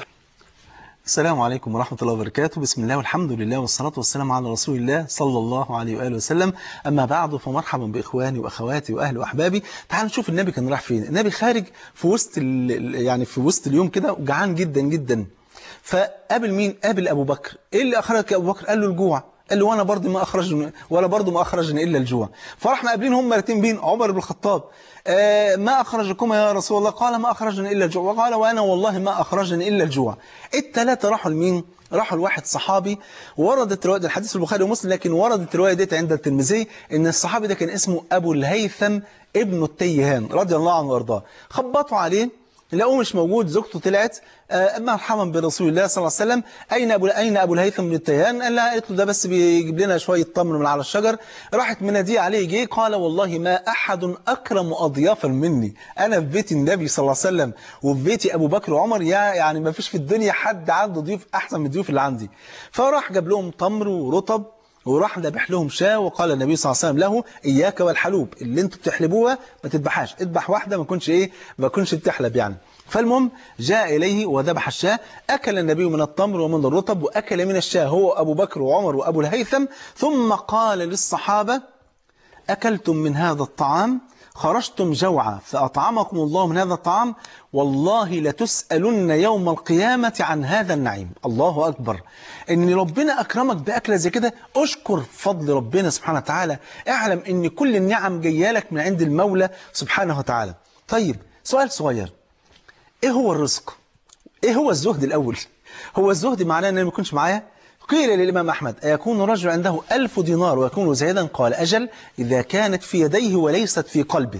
Speaker 1: السلام عليكم ورحمة الله وبركاته بسم الله والحمد لله والصلاة والسلام على رسول الله صلى الله عليه وآله وسلم أما بعد فمرحبا بإخواني وأخواتي وأهلي وأحبابي تعالوا نشوف النبي كان رايح فين النبي خارج في وسط يعني في وسط اليوم كده وجعان جدا جدا فقابل مين قابل أبو بكر إيه اللي أخرجك يا أبو بكر قال له الجوع قال له وانا برضه ما اخرجني ولا برضه ما اخرجني الا الجوع فراح مقابلين هم الاثنين بين عمر بن الخطاب آه ما اخرجكما يا رسول الله قال ما اخرجني الا الجوع وقال وانا والله ما اخرجني الا الجوع الثلاثه راحوا لمين راحوا لواحد صحابي وردت روايه الحديث البخاري ومسلم لكن وردت الروايه ديت عند الترمذي ان الصحابي ده كان اسمه ابو الهيثم ابن التيهان رضي الله عنه وارضاه خبطوا عليه لقوه مش موجود زوجته طلعت آه مرحبا برسول الله صلى الله عليه وسلم أين أبو اين أبو الهيثم بن التيهان قال لها قالت له ده بس بيجيب لنا شوية تمر من على الشجر راحت مناديه عليه جه قال والله ما أحد أكرم أضيافا مني أنا في بيت النبي صلى الله عليه وسلم وفي بيت أبو بكر وعمر يا يعني ما فيش في الدنيا حد عنده ضيوف أحسن من الضيوف اللي عندي فراح جاب لهم تمر ورطب وراح ذبح لهم شاة وقال النبي صلى الله عليه وسلم له إياك والحلوب اللي انتوا بتحلبوها ما تذبحهاش اذبح واحدة ما كنش إيه ما كنش بتحلب يعني فالمهم جاء إليه وذبح الشاة أكل النبي من التمر ومن الرطب وأكل من الشاة هو أبو بكر وعمر وأبو الهيثم ثم قال للصحابة أكلتم من هذا الطعام خرجتم جوعا فأطعمكم الله من هذا الطعام والله لتسألن يوم القيامة عن هذا النعيم الله أكبر إن ربنا أكرمك بأكلة زي كده أشكر فضل ربنا سبحانه وتعالى اعلم إن كل النعم جايه لك من عند المولى سبحانه وتعالى طيب سؤال صغير إيه هو الرزق؟ إيه هو الزهد الأول؟ هو الزهد معناه أن ما يكونش معايا؟ قيل للإمام أحمد أيكون رجل عنده ألف دينار ويكون زاهدا قال أجل إذا كانت في يديه وليست في قلبه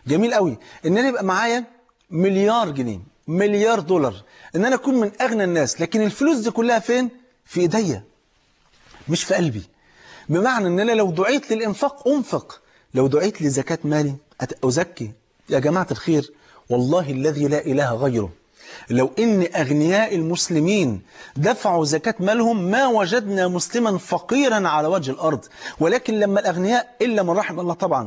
Speaker 1: جميل قوي ان انا يبقى معايا مليار جنيه مليار دولار ان انا اكون من اغنى الناس لكن الفلوس دي كلها فين في ايديا مش في قلبي بمعنى ان انا لو دعيت للانفاق انفق لو دعيت لزكاة مالي أت- ازكي يا جماعة الخير والله الذي لا اله غيره لو ان اغنياء المسلمين دفعوا زكاة مالهم ما وجدنا مسلما فقيرا على وجه الارض ولكن لما الاغنياء الا من رحم الله طبعا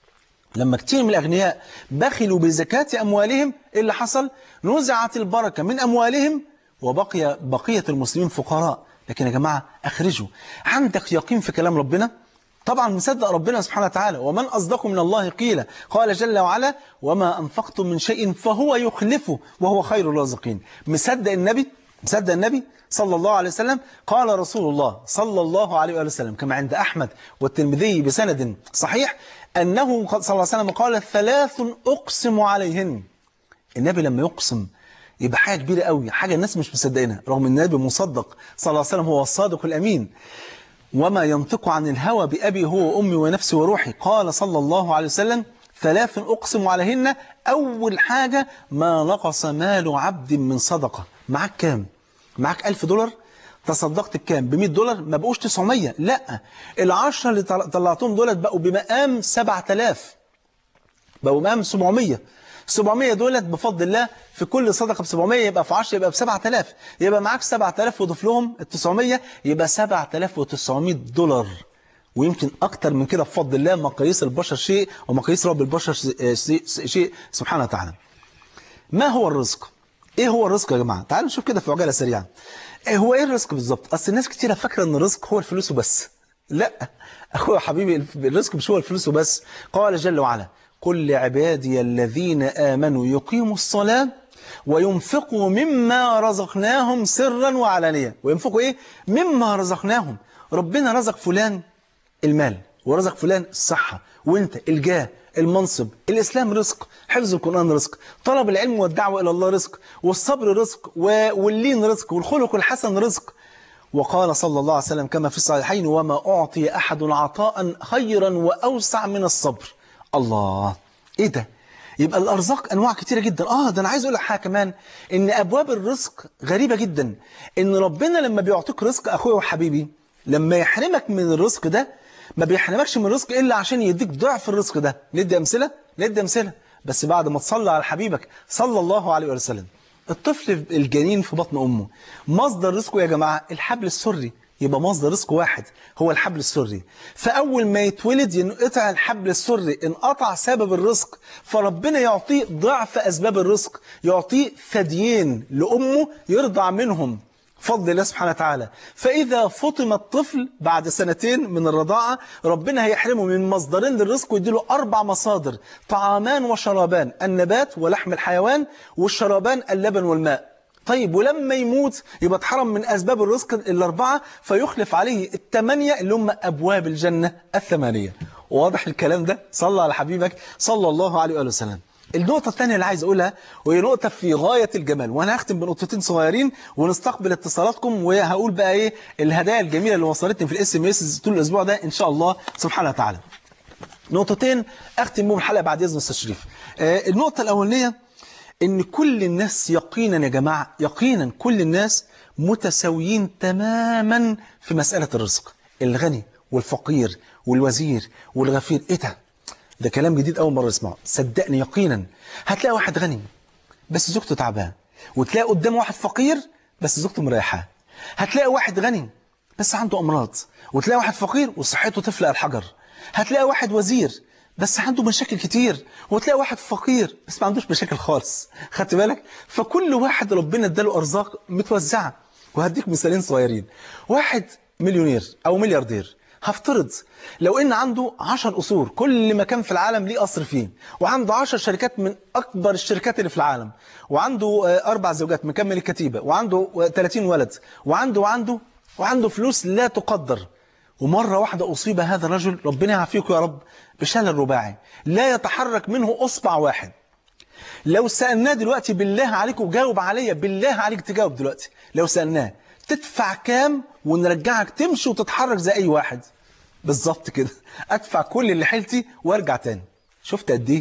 Speaker 1: لما كتير من الأغنياء بخلوا بزكاة أموالهم إيه اللي حصل نزعت البركة من أموالهم وبقي بقية المسلمين فقراء لكن يا جماعة أخرجوا عندك يقين في كلام ربنا طبعا مصدق ربنا سبحانه وتعالى ومن أصدق من الله قيل قال جل وعلا وما أنفقتم من شيء فهو يخلفه وهو خير الرازقين مصدق النبي مصدق النبي صلى الله عليه وسلم قال رسول الله صلى الله عليه وآله وسلم كما عند أحمد والترمذي بسند صحيح أنه صلى الله عليه وسلم قال ثلاث أقسم عليهن النبي لما يقسم يبقى حاجة كبيرة قوي حاجة الناس مش مصدقينها رغم ان النبي مصدق صلى الله عليه وسلم هو الصادق الأمين وما ينطق عن الهوى بأبي هو وأمي ونفسي وروحي قال صلى الله عليه وسلم ثلاث أقسم عليهن أول حاجة ما نقص مال عبد من صدقة معاك كام؟ معاك ألف دولار تصدقت بكام؟ ب 100 دولار ما بقوش 900 لا العشرة اللي طل- طلعتهم دولت بقوا بمقام 7000 بقوا مقام 700 700 دولت بفضل الله في كل صدقة ب 700 يبقى في 10 يبقى ب 7000 يبقى معاك 7000 وضيف لهم ال 900 يبقى 7900 دولار ويمكن أكتر من كده بفضل الله مقاييس البشر شيء ومقاييس رب البشر شيء, شيء سبحانه وتعالى ما هو الرزق؟ ايه هو الرزق يا جماعة؟ تعالوا نشوف كده في عجالة سريعة إيه هو ايه الرزق بالظبط؟ اصل الناس كتيرة فاكرة ان الرزق هو الفلوس وبس لا اخويا حبيبي الرزق مش هو الفلوس وبس قال جل وعلا قل لعبادي الذين آمنوا يقيموا الصلاة وينفقوا مما رزقناهم سرا وعلانية وينفقوا ايه؟ مما رزقناهم ربنا رزق فلان المال ورزق فلان الصحة وانت الجاه المنصب الإسلام رزق حفظ القرآن رزق طلب العلم والدعوة إلى الله رزق والصبر رزق و- واللين رزق والخلق الحسن رزق وقال صلى الله عليه وسلم كما في الصحيحين وما أعطي أحد عطاء خيرا وأوسع من الصبر الله إيه ده يبقى الأرزاق أنواع كتيرة جدا آه ده أنا عايز أقول لك حاجة كمان إن أبواب الرزق غريبة جدا إن ربنا لما بيعطيك رزق أخويا وحبيبي لما يحرمك من الرزق ده ما بيحرمكش من الرزق إلا عشان يديك ضعف الرزق ده ندي أمثلة ندي أمثلة بس بعد ما تصلي على حبيبك صلى الله عليه وسلم الطفل الجنين في بطن أمه مصدر رزقه يا جماعة الحبل السري يبقى مصدر رزق واحد هو الحبل السري فأول ما يتولد ينقطع الحبل السري انقطع سبب الرزق فربنا يعطيه ضعف أسباب الرزق يعطيه ثديين لأمه يرضع منهم فضل الله سبحانه وتعالى فإذا فطم الطفل بعد سنتين من الرضاعة ربنا هيحرمه من مصدرين للرزق ويديله أربع مصادر طعامان وشرابان النبات ولحم الحيوان والشرابان اللبن والماء طيب ولما يموت يبقى اتحرم من أسباب الرزق الأربعة فيخلف عليه الثمانية اللي هم أبواب الجنة الثمانية واضح الكلام ده صلى على حبيبك صلى الله عليه وآله وسلم النقطة الثانية اللي عايز أقولها وهي نقطة في غاية الجمال وأنا هختم بنقطتين صغيرين ونستقبل اتصالاتكم وهقول بقى إيه الهدايا الجميلة اللي وصلتني في الاس ام اس طول الأسبوع ده إن شاء الله سبحانه وتعالى نقطتين أختم بهم الحلقة بعد إذن التشريف آه النقطة الأولانية إن كل الناس يقينا يا جماعة يقينا كل الناس متساويين تماما في مسألة الرزق الغني والفقير والوزير والغفير إيه ده؟ ده كلام جديد أول مرة اسمعه صدقني يقينا هتلاقي واحد غني بس زوجته تعبان وتلاقي قدامه واحد فقير بس زوجته مريحاه هتلاقي واحد غني بس عنده أمراض وتلاقي واحد فقير وصحته تفلق الحجر هتلاقي واحد وزير بس عنده مشاكل كتير وتلاقي واحد فقير بس ما عندوش مشاكل خالص خدت بالك فكل واحد ربنا اداله أرزاق متوزعة وهديك مثالين صغيرين واحد مليونير أو ملياردير هفترض لو ان عنده 10 قصور كل مكان في العالم ليه قصر فيه وعنده 10 شركات من اكبر الشركات اللي في العالم وعنده آه، اربع زوجات مكمل الكتيبه وعنده آه، 30 ولد وعنده وعنده وعنده فلوس لا تقدر ومره واحده اصيب هذا الرجل ربنا يعافيكم يا رب بشلل رباعي لا يتحرك منه اصبع واحد لو سألناه دلوقتي بالله عليك وجاوب عليا بالله عليك تجاوب دلوقتي لو سألناه تدفع كام ونرجعك تمشي وتتحرك زي أي واحد بالظبط كده أدفع كل اللي حيلتي وارجع تاني شفت قد إيه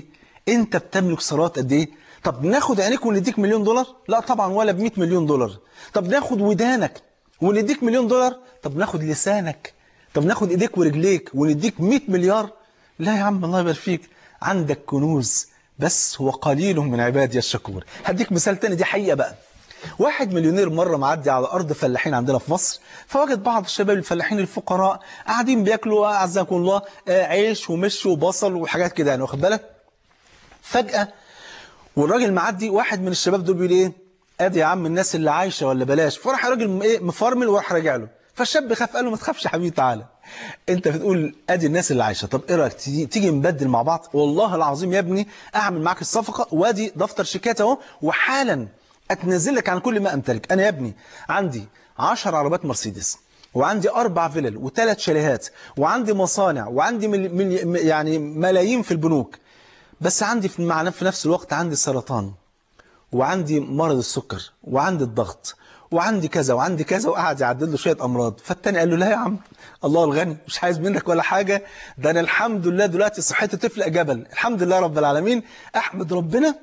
Speaker 1: انت بتملك ثروات قد ايه طب ناخد عينيك ونديك مليون دولار لا طبعا ولا ب 100 مليون دولار طب ناخد ودانك ونديك مليون دولار طب ناخد لسانك طب ناخد ايديك ورجليك ونديك 100 مليار لا يا عم الله يبارك فيك عندك كنوز بس هو قليل من عبادي الشكور هديك مثال تاني دي حقيقة بقى واحد مليونير مرة معدي على أرض فلاحين عندنا في مصر فوجد بعض الشباب الفلاحين الفقراء قاعدين بياكلوا أعزكم الله آه، عيش ومش وبصل وحاجات كده يعني واخد بالك فجأة والراجل معدي واحد من الشباب دول بيقول ايه ادي يا عم الناس اللي عايشه ولا بلاش فراح الراجل م- ايه مفرمل وراح راجع له فالشاب خاف قال له ما تخافش يا حبيبي تعالى انت بتقول ادي الناس اللي عايشه طب ايه رايك تيجي, تيجي نبدل مع بعض والله العظيم يا ابني اعمل معاك الصفقه وادي دفتر شيكات اهو وحالا اتنزل لك عن كل ما امتلك انا يا ابني عندي 10 عربات مرسيدس وعندي أربع فيلل وثلاث شاليهات وعندي مصانع وعندي مل... مل... يعني ملايين في البنوك بس عندي في مع في نفس الوقت عندي سرطان وعندي مرض السكر وعندي الضغط وعندي كذا وعندي كذا وقعد يعدد له شويه امراض فالتاني قال له لا يا عم الله الغني مش عايز منك ولا حاجه ده انا الحمد لله دلوقتي صحتي تفلق جبل الحمد لله رب العالمين احمد ربنا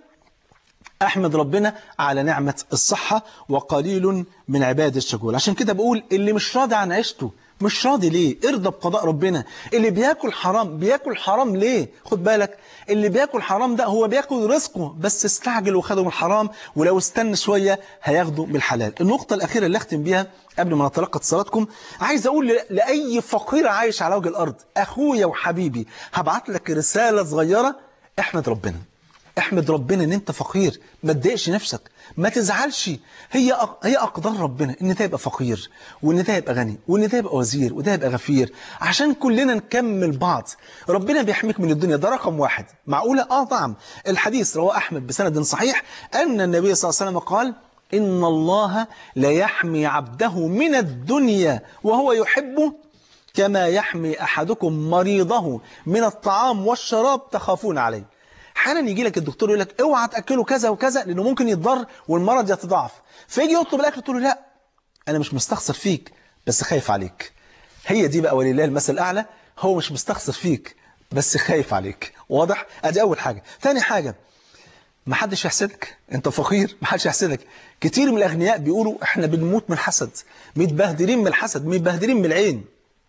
Speaker 1: احمد ربنا على نعمة الصحة وقليل من عباد الشكور عشان كده بقول اللي مش راضي عن عيشته مش راضي ليه ارضى بقضاء ربنا اللي بياكل حرام بياكل حرام ليه خد بالك اللي بياكل حرام ده هو بياكل رزقه بس استعجل وخده من الحرام ولو استنى شوية هياخده من الحلال النقطة الأخيرة اللي اختم بيها قبل ما نتلقى اتصالاتكم عايز أقول ل- لأي فقير عايش على وجه الأرض أخويا وحبيبي هبعت لك رسالة صغيرة احمد ربنا احمد ربنا ان انت فقير ما تضايقش نفسك ما تزعلش هي أق- هي اقدار ربنا ان ده يبقى فقير وان ده يبقى غني وان ده يبقى وزير وده يبقى غفير عشان كلنا نكمل بعض ربنا بيحميك من الدنيا ده رقم واحد معقوله اه نعم الحديث رواه احمد بسند صحيح ان النبي صلى الله عليه وسلم قال ان الله لا يحمي عبده من الدنيا وهو يحبه كما يحمي احدكم مريضه من الطعام والشراب تخافون عليه احيانا يجي لك الدكتور يقول لك اوعى تاكله كذا وكذا لانه ممكن يتضر والمرض يتضاعف فيجي يطلب الاكل تقول له لا انا مش مستخسر فيك بس خايف عليك هي دي بقى ولله المثل الاعلى هو مش مستخسر فيك بس خايف عليك واضح ادي اول حاجه ثاني حاجه ما حدش يحسدك انت فقير ما حدش يحسدك كتير من الاغنياء بيقولوا احنا بنموت من الحسد متبهدلين من الحسد متبهدلين من العين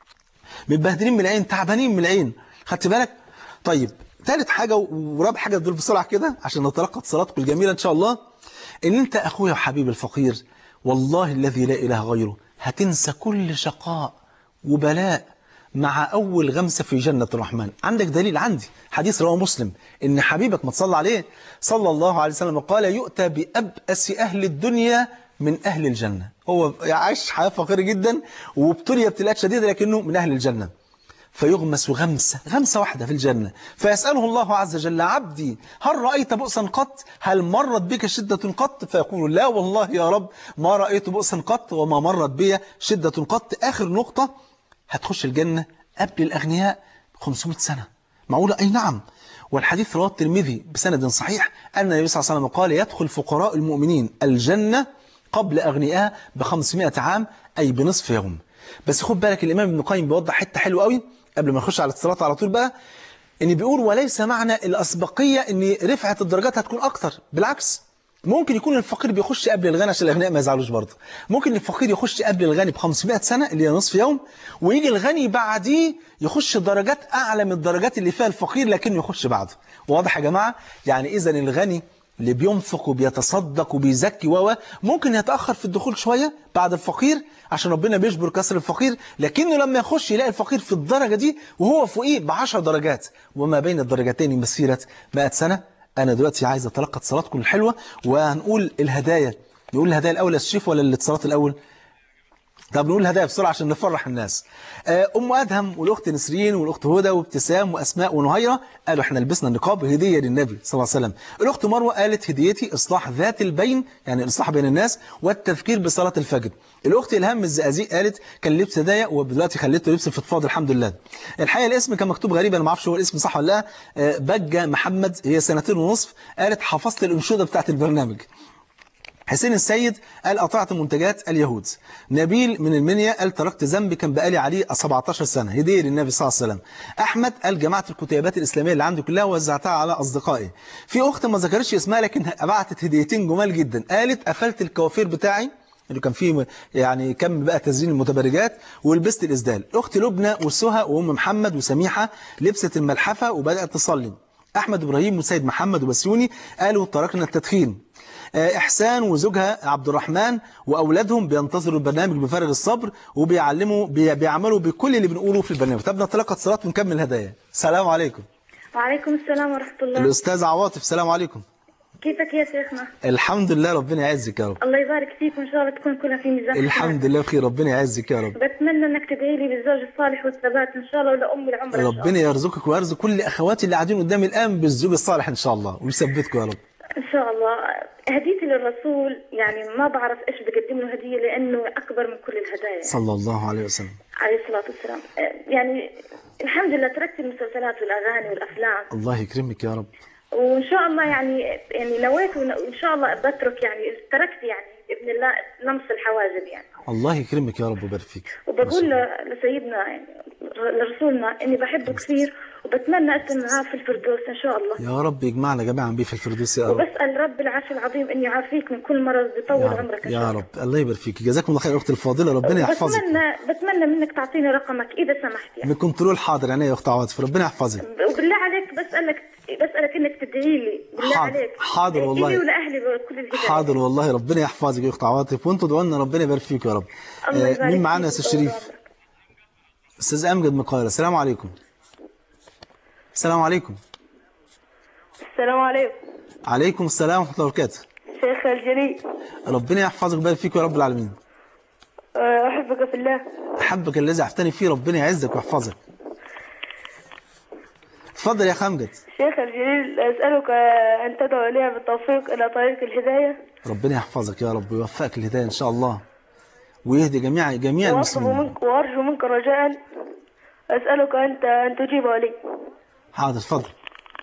Speaker 1: متبهدلين من العين تعبانين من العين خدت بالك طيب ثالث حاجة ورابع حاجة دول بسرعة كده عشان نتلقى اتصالاتكم الجميلة إن شاء الله إن أنت أخويا وحبيبي الفقير والله الذي لا إله غيره هتنسى كل شقاء وبلاء مع أول غمسة في جنة الرحمن عندك دليل عندي حديث رواه مسلم إن حبيبك ما تصلى عليه صلى الله عليه وسلم قال يؤتى بأبأس أهل الدنيا من أهل الجنة هو عايش حياة فقيرة جدا وابتلي ابتلاءات شديدة لكنه من أهل الجنة فيغمس غمسة غمسة واحدة في الجنة فيسأله الله عز وجل عبدي هل رأيت بؤسا قط هل مرت بك شدة قط فيقول لا والله يا رب ما رأيت بؤسا قط وما مرت بي شدة قط آخر نقطة هتخش الجنة قبل الأغنياء 500 سنة معقولة أي نعم والحديث رواه الترمذي بسند صحيح أن النبي صلى الله عليه وسلم قال يدخل فقراء المؤمنين الجنة قبل أغنياء ب 500 عام أي بنصف يوم بس خد بالك الإمام ابن القيم بيوضح حتة حلوة قوي قبل ما نخش على الاتصالات على طول بقى ان بيقول وليس معنى الأسبقية ان رفعة الدرجات هتكون أكتر بالعكس ممكن يكون الفقير بيخش قبل الغني عشان الأغنياء ما يزعلوش برضه ممكن الفقير يخش قبل الغني ب 500 سنة اللي هي نصف يوم ويجي الغني بعديه يخش درجات أعلى من الدرجات اللي فيها الفقير لكنه يخش بعده واضح يا جماعة يعني إذا الغني اللي بينفق وبيتصدق وبيزكي و ممكن يتأخر في الدخول شوية بعد الفقير عشان ربنا بيجبر كسر الفقير لكنه لما يخش يلاقي الفقير في الدرجة دي وهو فوقيه بعشر درجات وما بين الدرجتين مسيرة 100 سنة أنا دلوقتي عايز أتلقى اتصالاتكم الحلوة وهنقول الهدايا نقول الهدايا الأول يا الشيف ولا الاتصالات الأول طب نقول الهدايا بسرعة عشان نفرح الناس أم أدهم والأخت نسرين والأخت هدى وابتسام وأسماء ونهيرة قالوا احنا لبسنا النقاب هدية للنبي صلى الله عليه وسلم الأخت مروة قالت هديتي إصلاح ذات البين يعني الإصلاح بين الناس والتفكير بصلاة الفجر الأخت إلهام الزقازيق قالت كان لبس هدايا ودلوقتي خليته لبس فضفاض الحمد لله الحقيقة الاسم كان مكتوب غريب أنا ما اعرفش هو الاسم صح ولا لا بجة محمد هي سنتين ونصف قالت حفظت الأنشودة بتاعت البرنامج حسين السيد قال قطعت منتجات اليهود نبيل من المنيا قال تركت ذنبي كان بقالي عليه 17 سنة هدية للنبي صلى الله عليه وسلم أحمد قال جمعت الكتيبات الإسلامية اللي عندي كلها ووزعتها على أصدقائي في أخت ما ذكرتش اسمها لكن بعتت هديتين جمال جدا قالت قفلت الكوافير بتاعي اللي كان فيه يعني كم بقى تزيين المتبرجات ولبست الإسدال أخت لبنى وسهى وأم محمد وسميحة لبست الملحفة وبدأت تصلي أحمد إبراهيم وسيد محمد وبسيوني قالوا تركنا التدخين إحسان وزوجها عبد الرحمن وأولادهم بينتظروا البرنامج بفارغ الصبر وبيعلموا بي- بيعملوا بكل اللي بنقوله في البرنامج طب نتلقى اتصالات ونكمل الهدايا السلام عليكم
Speaker 2: وعليكم السلام ورحمة الله
Speaker 1: الأستاذ عواطف السلام عليكم
Speaker 2: كيفك يا شيخنا
Speaker 1: الحمد لله ربنا يعزك يا رب
Speaker 2: الله يبارك فيك وإن شاء الله تكون كلها في ميزان
Speaker 1: الحمد لله بخير ربنا يعزك يا رب
Speaker 2: بتمنى انك تدعي لي بالزوج الصالح والثبات ان شاء الله ولامي العمر إن شاء الله.
Speaker 1: ربنا يرزقك ويرزق كل اخواتي اللي قاعدين قدامي الان بالزوج الصالح ان شاء الله ويثبتكم يا رب
Speaker 2: ان شاء الله هديتي للرسول يعني ما بعرف ايش بقدم له هديه لانه اكبر من كل الهدايا
Speaker 1: صلى الله عليه وسلم
Speaker 2: عليه الصلاه والسلام آه، يعني الحمد لله تركت المسلسلات والاغاني والافلام
Speaker 1: الله يكرمك يا رب
Speaker 2: وان شاء الله يعني يعني نويت وان شاء الله بترك يعني تركت يعني باذن الله لمس الحواجب يعني
Speaker 1: الله يكرمك يا رب ويبارك فيك
Speaker 2: وبقول ل- لسيدنا يعني لرسولنا اني بحبه كثير وبتمنى اسكن معاه في الفردوس ان شاء الله
Speaker 1: يا رب يجمعنا جميعا بيه في الفردوس يا رب
Speaker 2: وبسال رب العرش العظيم ان يعافيك من كل مرض بيطول
Speaker 1: يا رب
Speaker 2: عمرك ان
Speaker 1: يا
Speaker 2: شاء الله
Speaker 1: رب الله يبارك فيك جزاكم الله خير اختي الفاضله ربنا يحفظك
Speaker 2: بتمنى بتمنى منك تعطيني رقمك اذا سمحت يعني
Speaker 1: من كنترول حاضر عينيا يا اخت عواطف ربنا يحفظك
Speaker 2: وبالله عليك بسالك بسالك انك تدعي لي بالله
Speaker 1: حاضر-
Speaker 2: عليك
Speaker 1: حاضر والله.
Speaker 2: لي ولاهلي بكل الهدايه
Speaker 1: حاضر والله ربنا يحفظك يا اخت عواطف وانتوا ادعوا لنا ربنا يبارك فيك يا رب
Speaker 2: الله
Speaker 1: آه،
Speaker 2: يبارك
Speaker 1: مين معانا يا
Speaker 2: فيك
Speaker 1: استاذ
Speaker 2: ويطول
Speaker 1: شريف
Speaker 2: عمرك.
Speaker 1: استاذ امجد من القاهره السلام عليكم السلام عليكم
Speaker 2: السلام عليكم
Speaker 1: عليكم السلام ورحمه الله وبركاته
Speaker 2: شيخ الجليل
Speaker 1: ربنا يحفظك ويبارك فيك يا رب العالمين
Speaker 2: احبك في الله
Speaker 1: أحبك الذي أحبتني فيه ربنا يعزك ويحفظك اتفضل يا خمجد
Speaker 2: شيخ الجليل اسالك ان تدعو لي بالتوفيق الى طريق الهدايه
Speaker 1: ربنا يحفظك يا رب ويوفقك الهداية إن شاء الله ويهدي جميع جميع
Speaker 2: وأطلب
Speaker 1: المسلمين
Speaker 2: منك وأرجو منك رجاء أسألك أنت أن تجيب لي
Speaker 1: حاضر اتفضل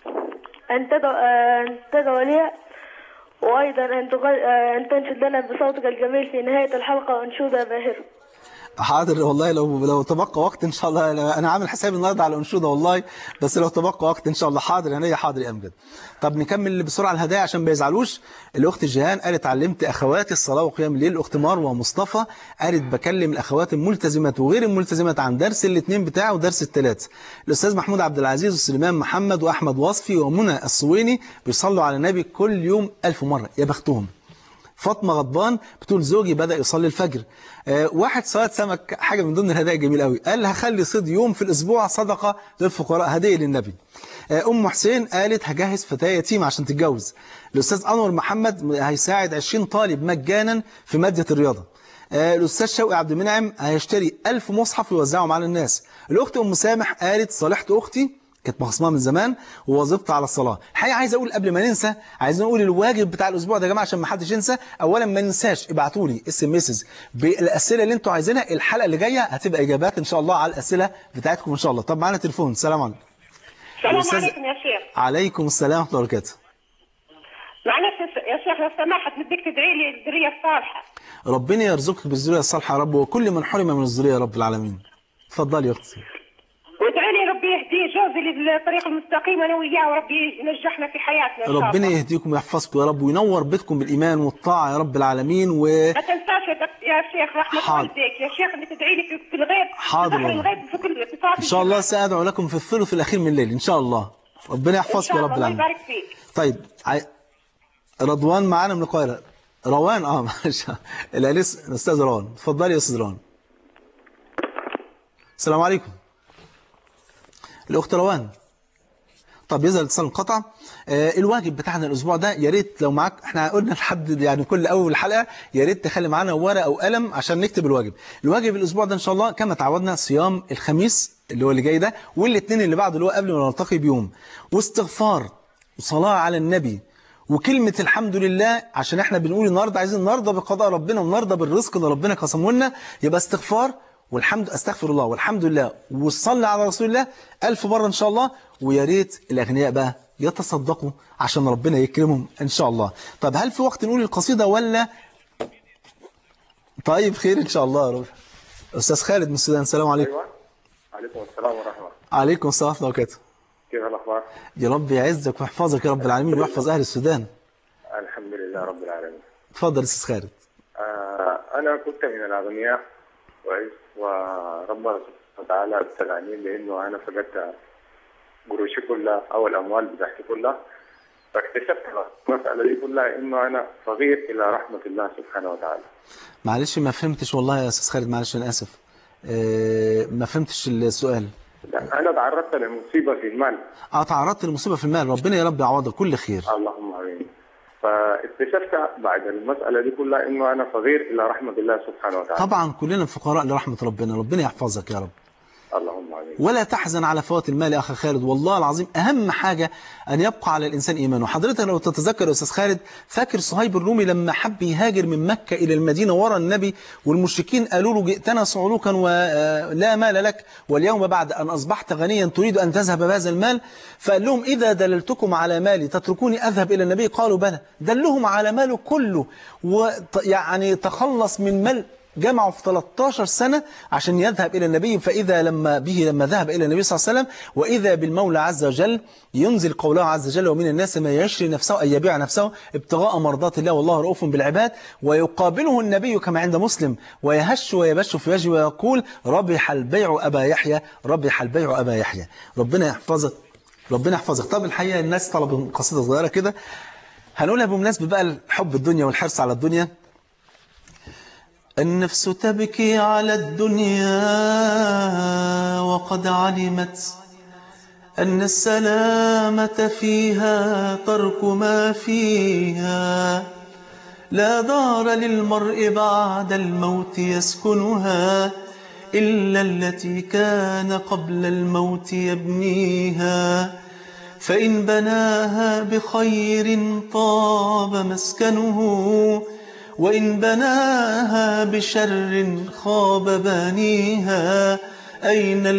Speaker 2: أن تدعو أن تدعو لي وأيضا أن تغ- أن تنشد لنا بصوتك الجميل في نهاية الحلقة أنشودة باهرة
Speaker 1: حاضر والله لو لو تبقى وقت إن شاء الله لو- أنا عامل حسابي النهارده على أنشودة والله بس لو تبقى وقت إن شاء الله حاضر يعني حاضر يا أمجد طب نكمل بسرعة الهدايا عشان ما يزعلوش الأخت جيهان قالت علمت أخواتي الصلاة وقيام الليل الأخت مروة ومصطفى قالت بكلم الأخوات الملتزمات وغير الملتزمات عن درس الاثنين بتاعه ودرس الثلاث الأستاذ محمود عبد العزيز وسليمان محمد وأحمد وصفي ومنى الصويني بيصلوا على النبي كل يوم ألف مرة يا بختهم فاطمه غضبان بتقول زوجي بدا يصلي الفجر آه واحد صياد سمك حاجه من ضمن الهدايا الجميله قوي قال هخلي صيد يوم في الاسبوع صدقه للفقراء هديه للنبي آه ام حسين قالت هجهز فتاه يتيمه عشان تتجوز الاستاذ انور محمد هيساعد 20 طالب مجانا في ماده الرياضه آه، الأستاذ شوقي عبد المنعم هيشتري 1000 مصحف ويوزعهم على الناس الأخت أم سامح قالت صالحت أختي كانت مخصمها من زمان وواظبت على الصلاة الحقيقة عايز أقول قبل ما ننسى عايزين نقول الواجب بتاع الأسبوع ده يا جماعة عشان ما حدش ينسى أولا ما ننساش ابعتوا لي اس ام اس بالأسئلة اللي أنتوا عايزينها الحلقة اللي جاية هتبقى إجابات إن شاء الله على الأسئلة بتاعتكم إن شاء الله طب معانا تليفون السلام عليكم
Speaker 3: السلام
Speaker 1: الأستاذ-
Speaker 3: عليكم يا شيخ
Speaker 1: عليكم السلام ورحمة الله وبركاته
Speaker 3: معلش يا شيخ لو سمحت بدك تدعي لي الذريه الصالحه
Speaker 1: ربنا يرزقك بالذرية الصالحة يا رب وكل من حرم من الذرية يا رب العالمين اتفضلي يا أختي
Speaker 3: وادعي لي ربي يهديه جوزي للطريق المستقيم انا وياه وربي ينجحنا في حياتنا ان شاء
Speaker 1: ربنا
Speaker 3: الله
Speaker 1: يهديكم ويحفظكم يا رب وينور بيتكم بالإيمان والطاعة يا رب العالمين و...
Speaker 3: ما تنساش يا دك- يا شيخ رحمه
Speaker 1: حاضر.
Speaker 3: والديك يا شيخ اللي تدعي لي في- في الغيب
Speaker 1: حاضر
Speaker 3: في ظهر
Speaker 1: والله.
Speaker 3: الغيب في كل اتصال
Speaker 1: إن شاء الله سأدعو لكم في الثلث الأخير من الليل إن شاء الله ربنا
Speaker 3: ان
Speaker 1: يحفظكم
Speaker 3: شاء
Speaker 1: يا
Speaker 3: الله
Speaker 1: رب
Speaker 3: الله
Speaker 1: العالمين
Speaker 3: يبارك فيك
Speaker 1: طيب عي... رضوان معانا من القاهرة روان اه معلش الأنس الأستاذ روان اتفضلي يا أستاذ روان السلام عليكم الأخت روان طب يظهر الاتصال انقطع آه الواجب بتاعنا الاسبوع ده يا ريت لو معاك احنا قلنا لحد يعني كل اول حلقه يا ريت تخلي معانا ورقه او قلم عشان نكتب الواجب الواجب الاسبوع ده ان شاء الله كما تعودنا صيام الخميس اللي هو اللي جاي ده والاثنين اللي بعده اللي هو قبل ما نلتقي بيوم واستغفار وصلاه على النبي وكلمة الحمد لله عشان احنا بنقول النهارده عايزين نرضى بقضاء ربنا ونرضى بالرزق اللي ربنا قسمه لنا يبقى استغفار والحمد استغفر الله والحمد لله وصلي على رسول الله ألف مرة إن شاء الله ويا ريت الأغنياء بقى يتصدقوا عشان ربنا يكرمهم إن شاء الله طب هل في وقت نقول القصيدة ولا طيب خير إن شاء الله يا رب أستاذ خالد من السودان السلام عليكم
Speaker 4: ايوه عليكم السلام ورحمه
Speaker 1: عليكم السلام ورحمة الله وبركاته
Speaker 4: كيف الاخبار؟
Speaker 1: يا رب يعزك ويحفظك يا رب العالمين ويحفظ أهل السودان
Speaker 4: الحمد لله رب العالمين
Speaker 1: اتفضل يا أستاذ خالد
Speaker 4: آه انا كنت من الاغنياء كويس وربنا سبحانه وتعالى ابتلاني لانه انا فقدت قروشي كلها او الاموال بتاعتي كلها فاكتشفت المساله دي كلها انه انا صغير الى رحمه الله سبحانه وتعالى
Speaker 1: معلش ما فهمتش والله يا أستاذ خالد معلش أنا آسف آه، ما فهمتش السؤال
Speaker 4: انا تعرضت لمصيبه في المال
Speaker 1: اه تعرضت لمصيبة في المال ربنا يا رب يعوضك كل خير
Speaker 4: اللهم امين فاكتشفت بعد المساله دي كلها انه انا صغير الى رحمه الله سبحانه وتعالى
Speaker 1: طبعا كلنا فقراء لرحمة ربنا ربنا يحفظك يا رب
Speaker 4: اللهم امين
Speaker 1: ولا تحزن على فوات المال يا أخي خالد والله العظيم أهم حاجة أن يبقى على الإنسان إيمانه حضرتك لو تتذكر يا أستاذ خالد فاكر صهيب الرومي لما حب يهاجر من مكة إلى المدينة ورا النبي والمشركين قالوا له جئتنا صعلوكا ولا مال لك واليوم بعد أن أصبحت غنيا تريد أن تذهب بهذا المال فقال لهم إذا دللتكم على مالي تتركوني أذهب إلى النبي قالوا بلى دلهم على ماله كله ويعني تخلص من مال جمعوا في 13 سنة عشان يذهب إلى النبي فإذا لما به لما ذهب إلى النبي صلى الله عليه وسلم وإذا بالمولى عز وجل ينزل قوله عز وجل ومن الناس ما يشري نفسه أن يبيع نفسه ابتغاء مرضات الله والله رؤوف بالعباد ويقابله النبي كما عند مسلم ويهش ويبش في وجهه ويقول ربح البيع أبا يحيى ربح البيع أبا يحيى ربنا يحفظك ربنا يحفظك طب الحقيقة الناس طلبوا قصيدة صغيرة كده هنقولها بمناسبة بقى حب الدنيا والحرص على الدنيا النفس تبكي على الدنيا وقد علمت أن السلامة فيها ترك ما فيها لا دار للمرء بعد الموت يسكنها إلا التي كان قبل الموت يبنيها فإن بناها بخير طاب مسكنه وإن بناها بشر خاب بانيها أين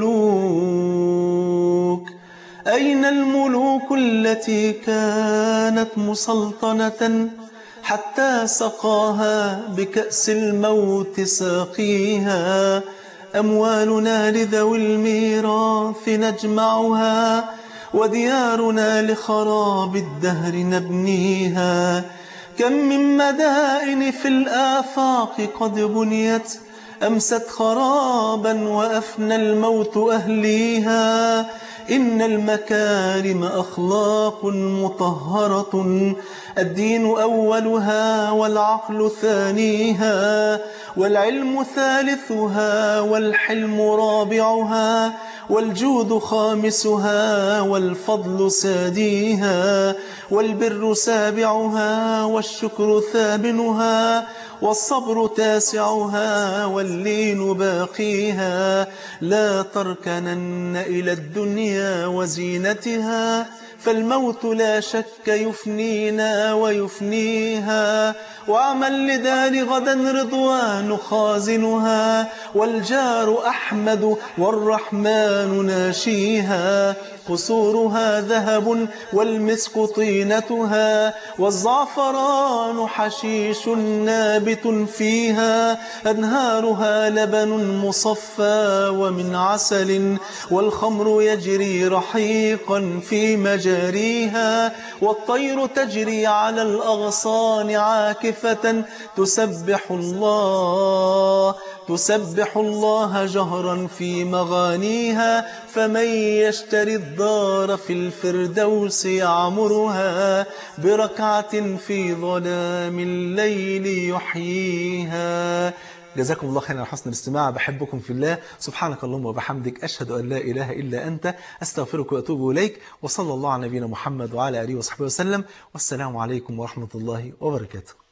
Speaker 1: الملوك أين الملوك التي كانت مسلطنة حتى سقاها بكأس الموت ساقيها أموالنا لذوي الميراث نجمعها وديارنا لخراب الدهر نبنيها كم من مدائن في الآفاق قد بنيت أمست خرابا وأفنى الموت أهليها إن المكارم أخلاق مطهرة الدين أولها والعقل ثانيها والعلم ثالثها والحلم رابعها والجود خامسها والفضل ساديها والبر سابعها والشكر ثامنها والصبر تاسعها واللين باقيها لا تركنن إلى الدنيا وزينتها فالموت لا شك يفنينا ويفنيها وعمل لدار غدا رضوان خازنها والجار أحمد والرحمن ناشيها قصورها ذهب والمسك طينتها والزعفران حشيش نابت فيها أنهارها لبن مصفى ومن عسل والخمر يجري رحيقا في مجاريها والطير تجري على الأغصان عاكفة تسبح الله تسبح الله جهرا في مغانيها فمن يشتري الدار في الفردوس يعمرها بركعة في ظلام الليل يحييها جزاكم الله خيرا على حسن الاستماع بحبكم في الله سبحانك اللهم وبحمدك أشهد أن لا إله إلا أنت أستغفرك وأتوب إليك وصلى الله على نبينا محمد وعلى آله وصحبه وسلم والسلام عليكم ورحمة الله وبركاته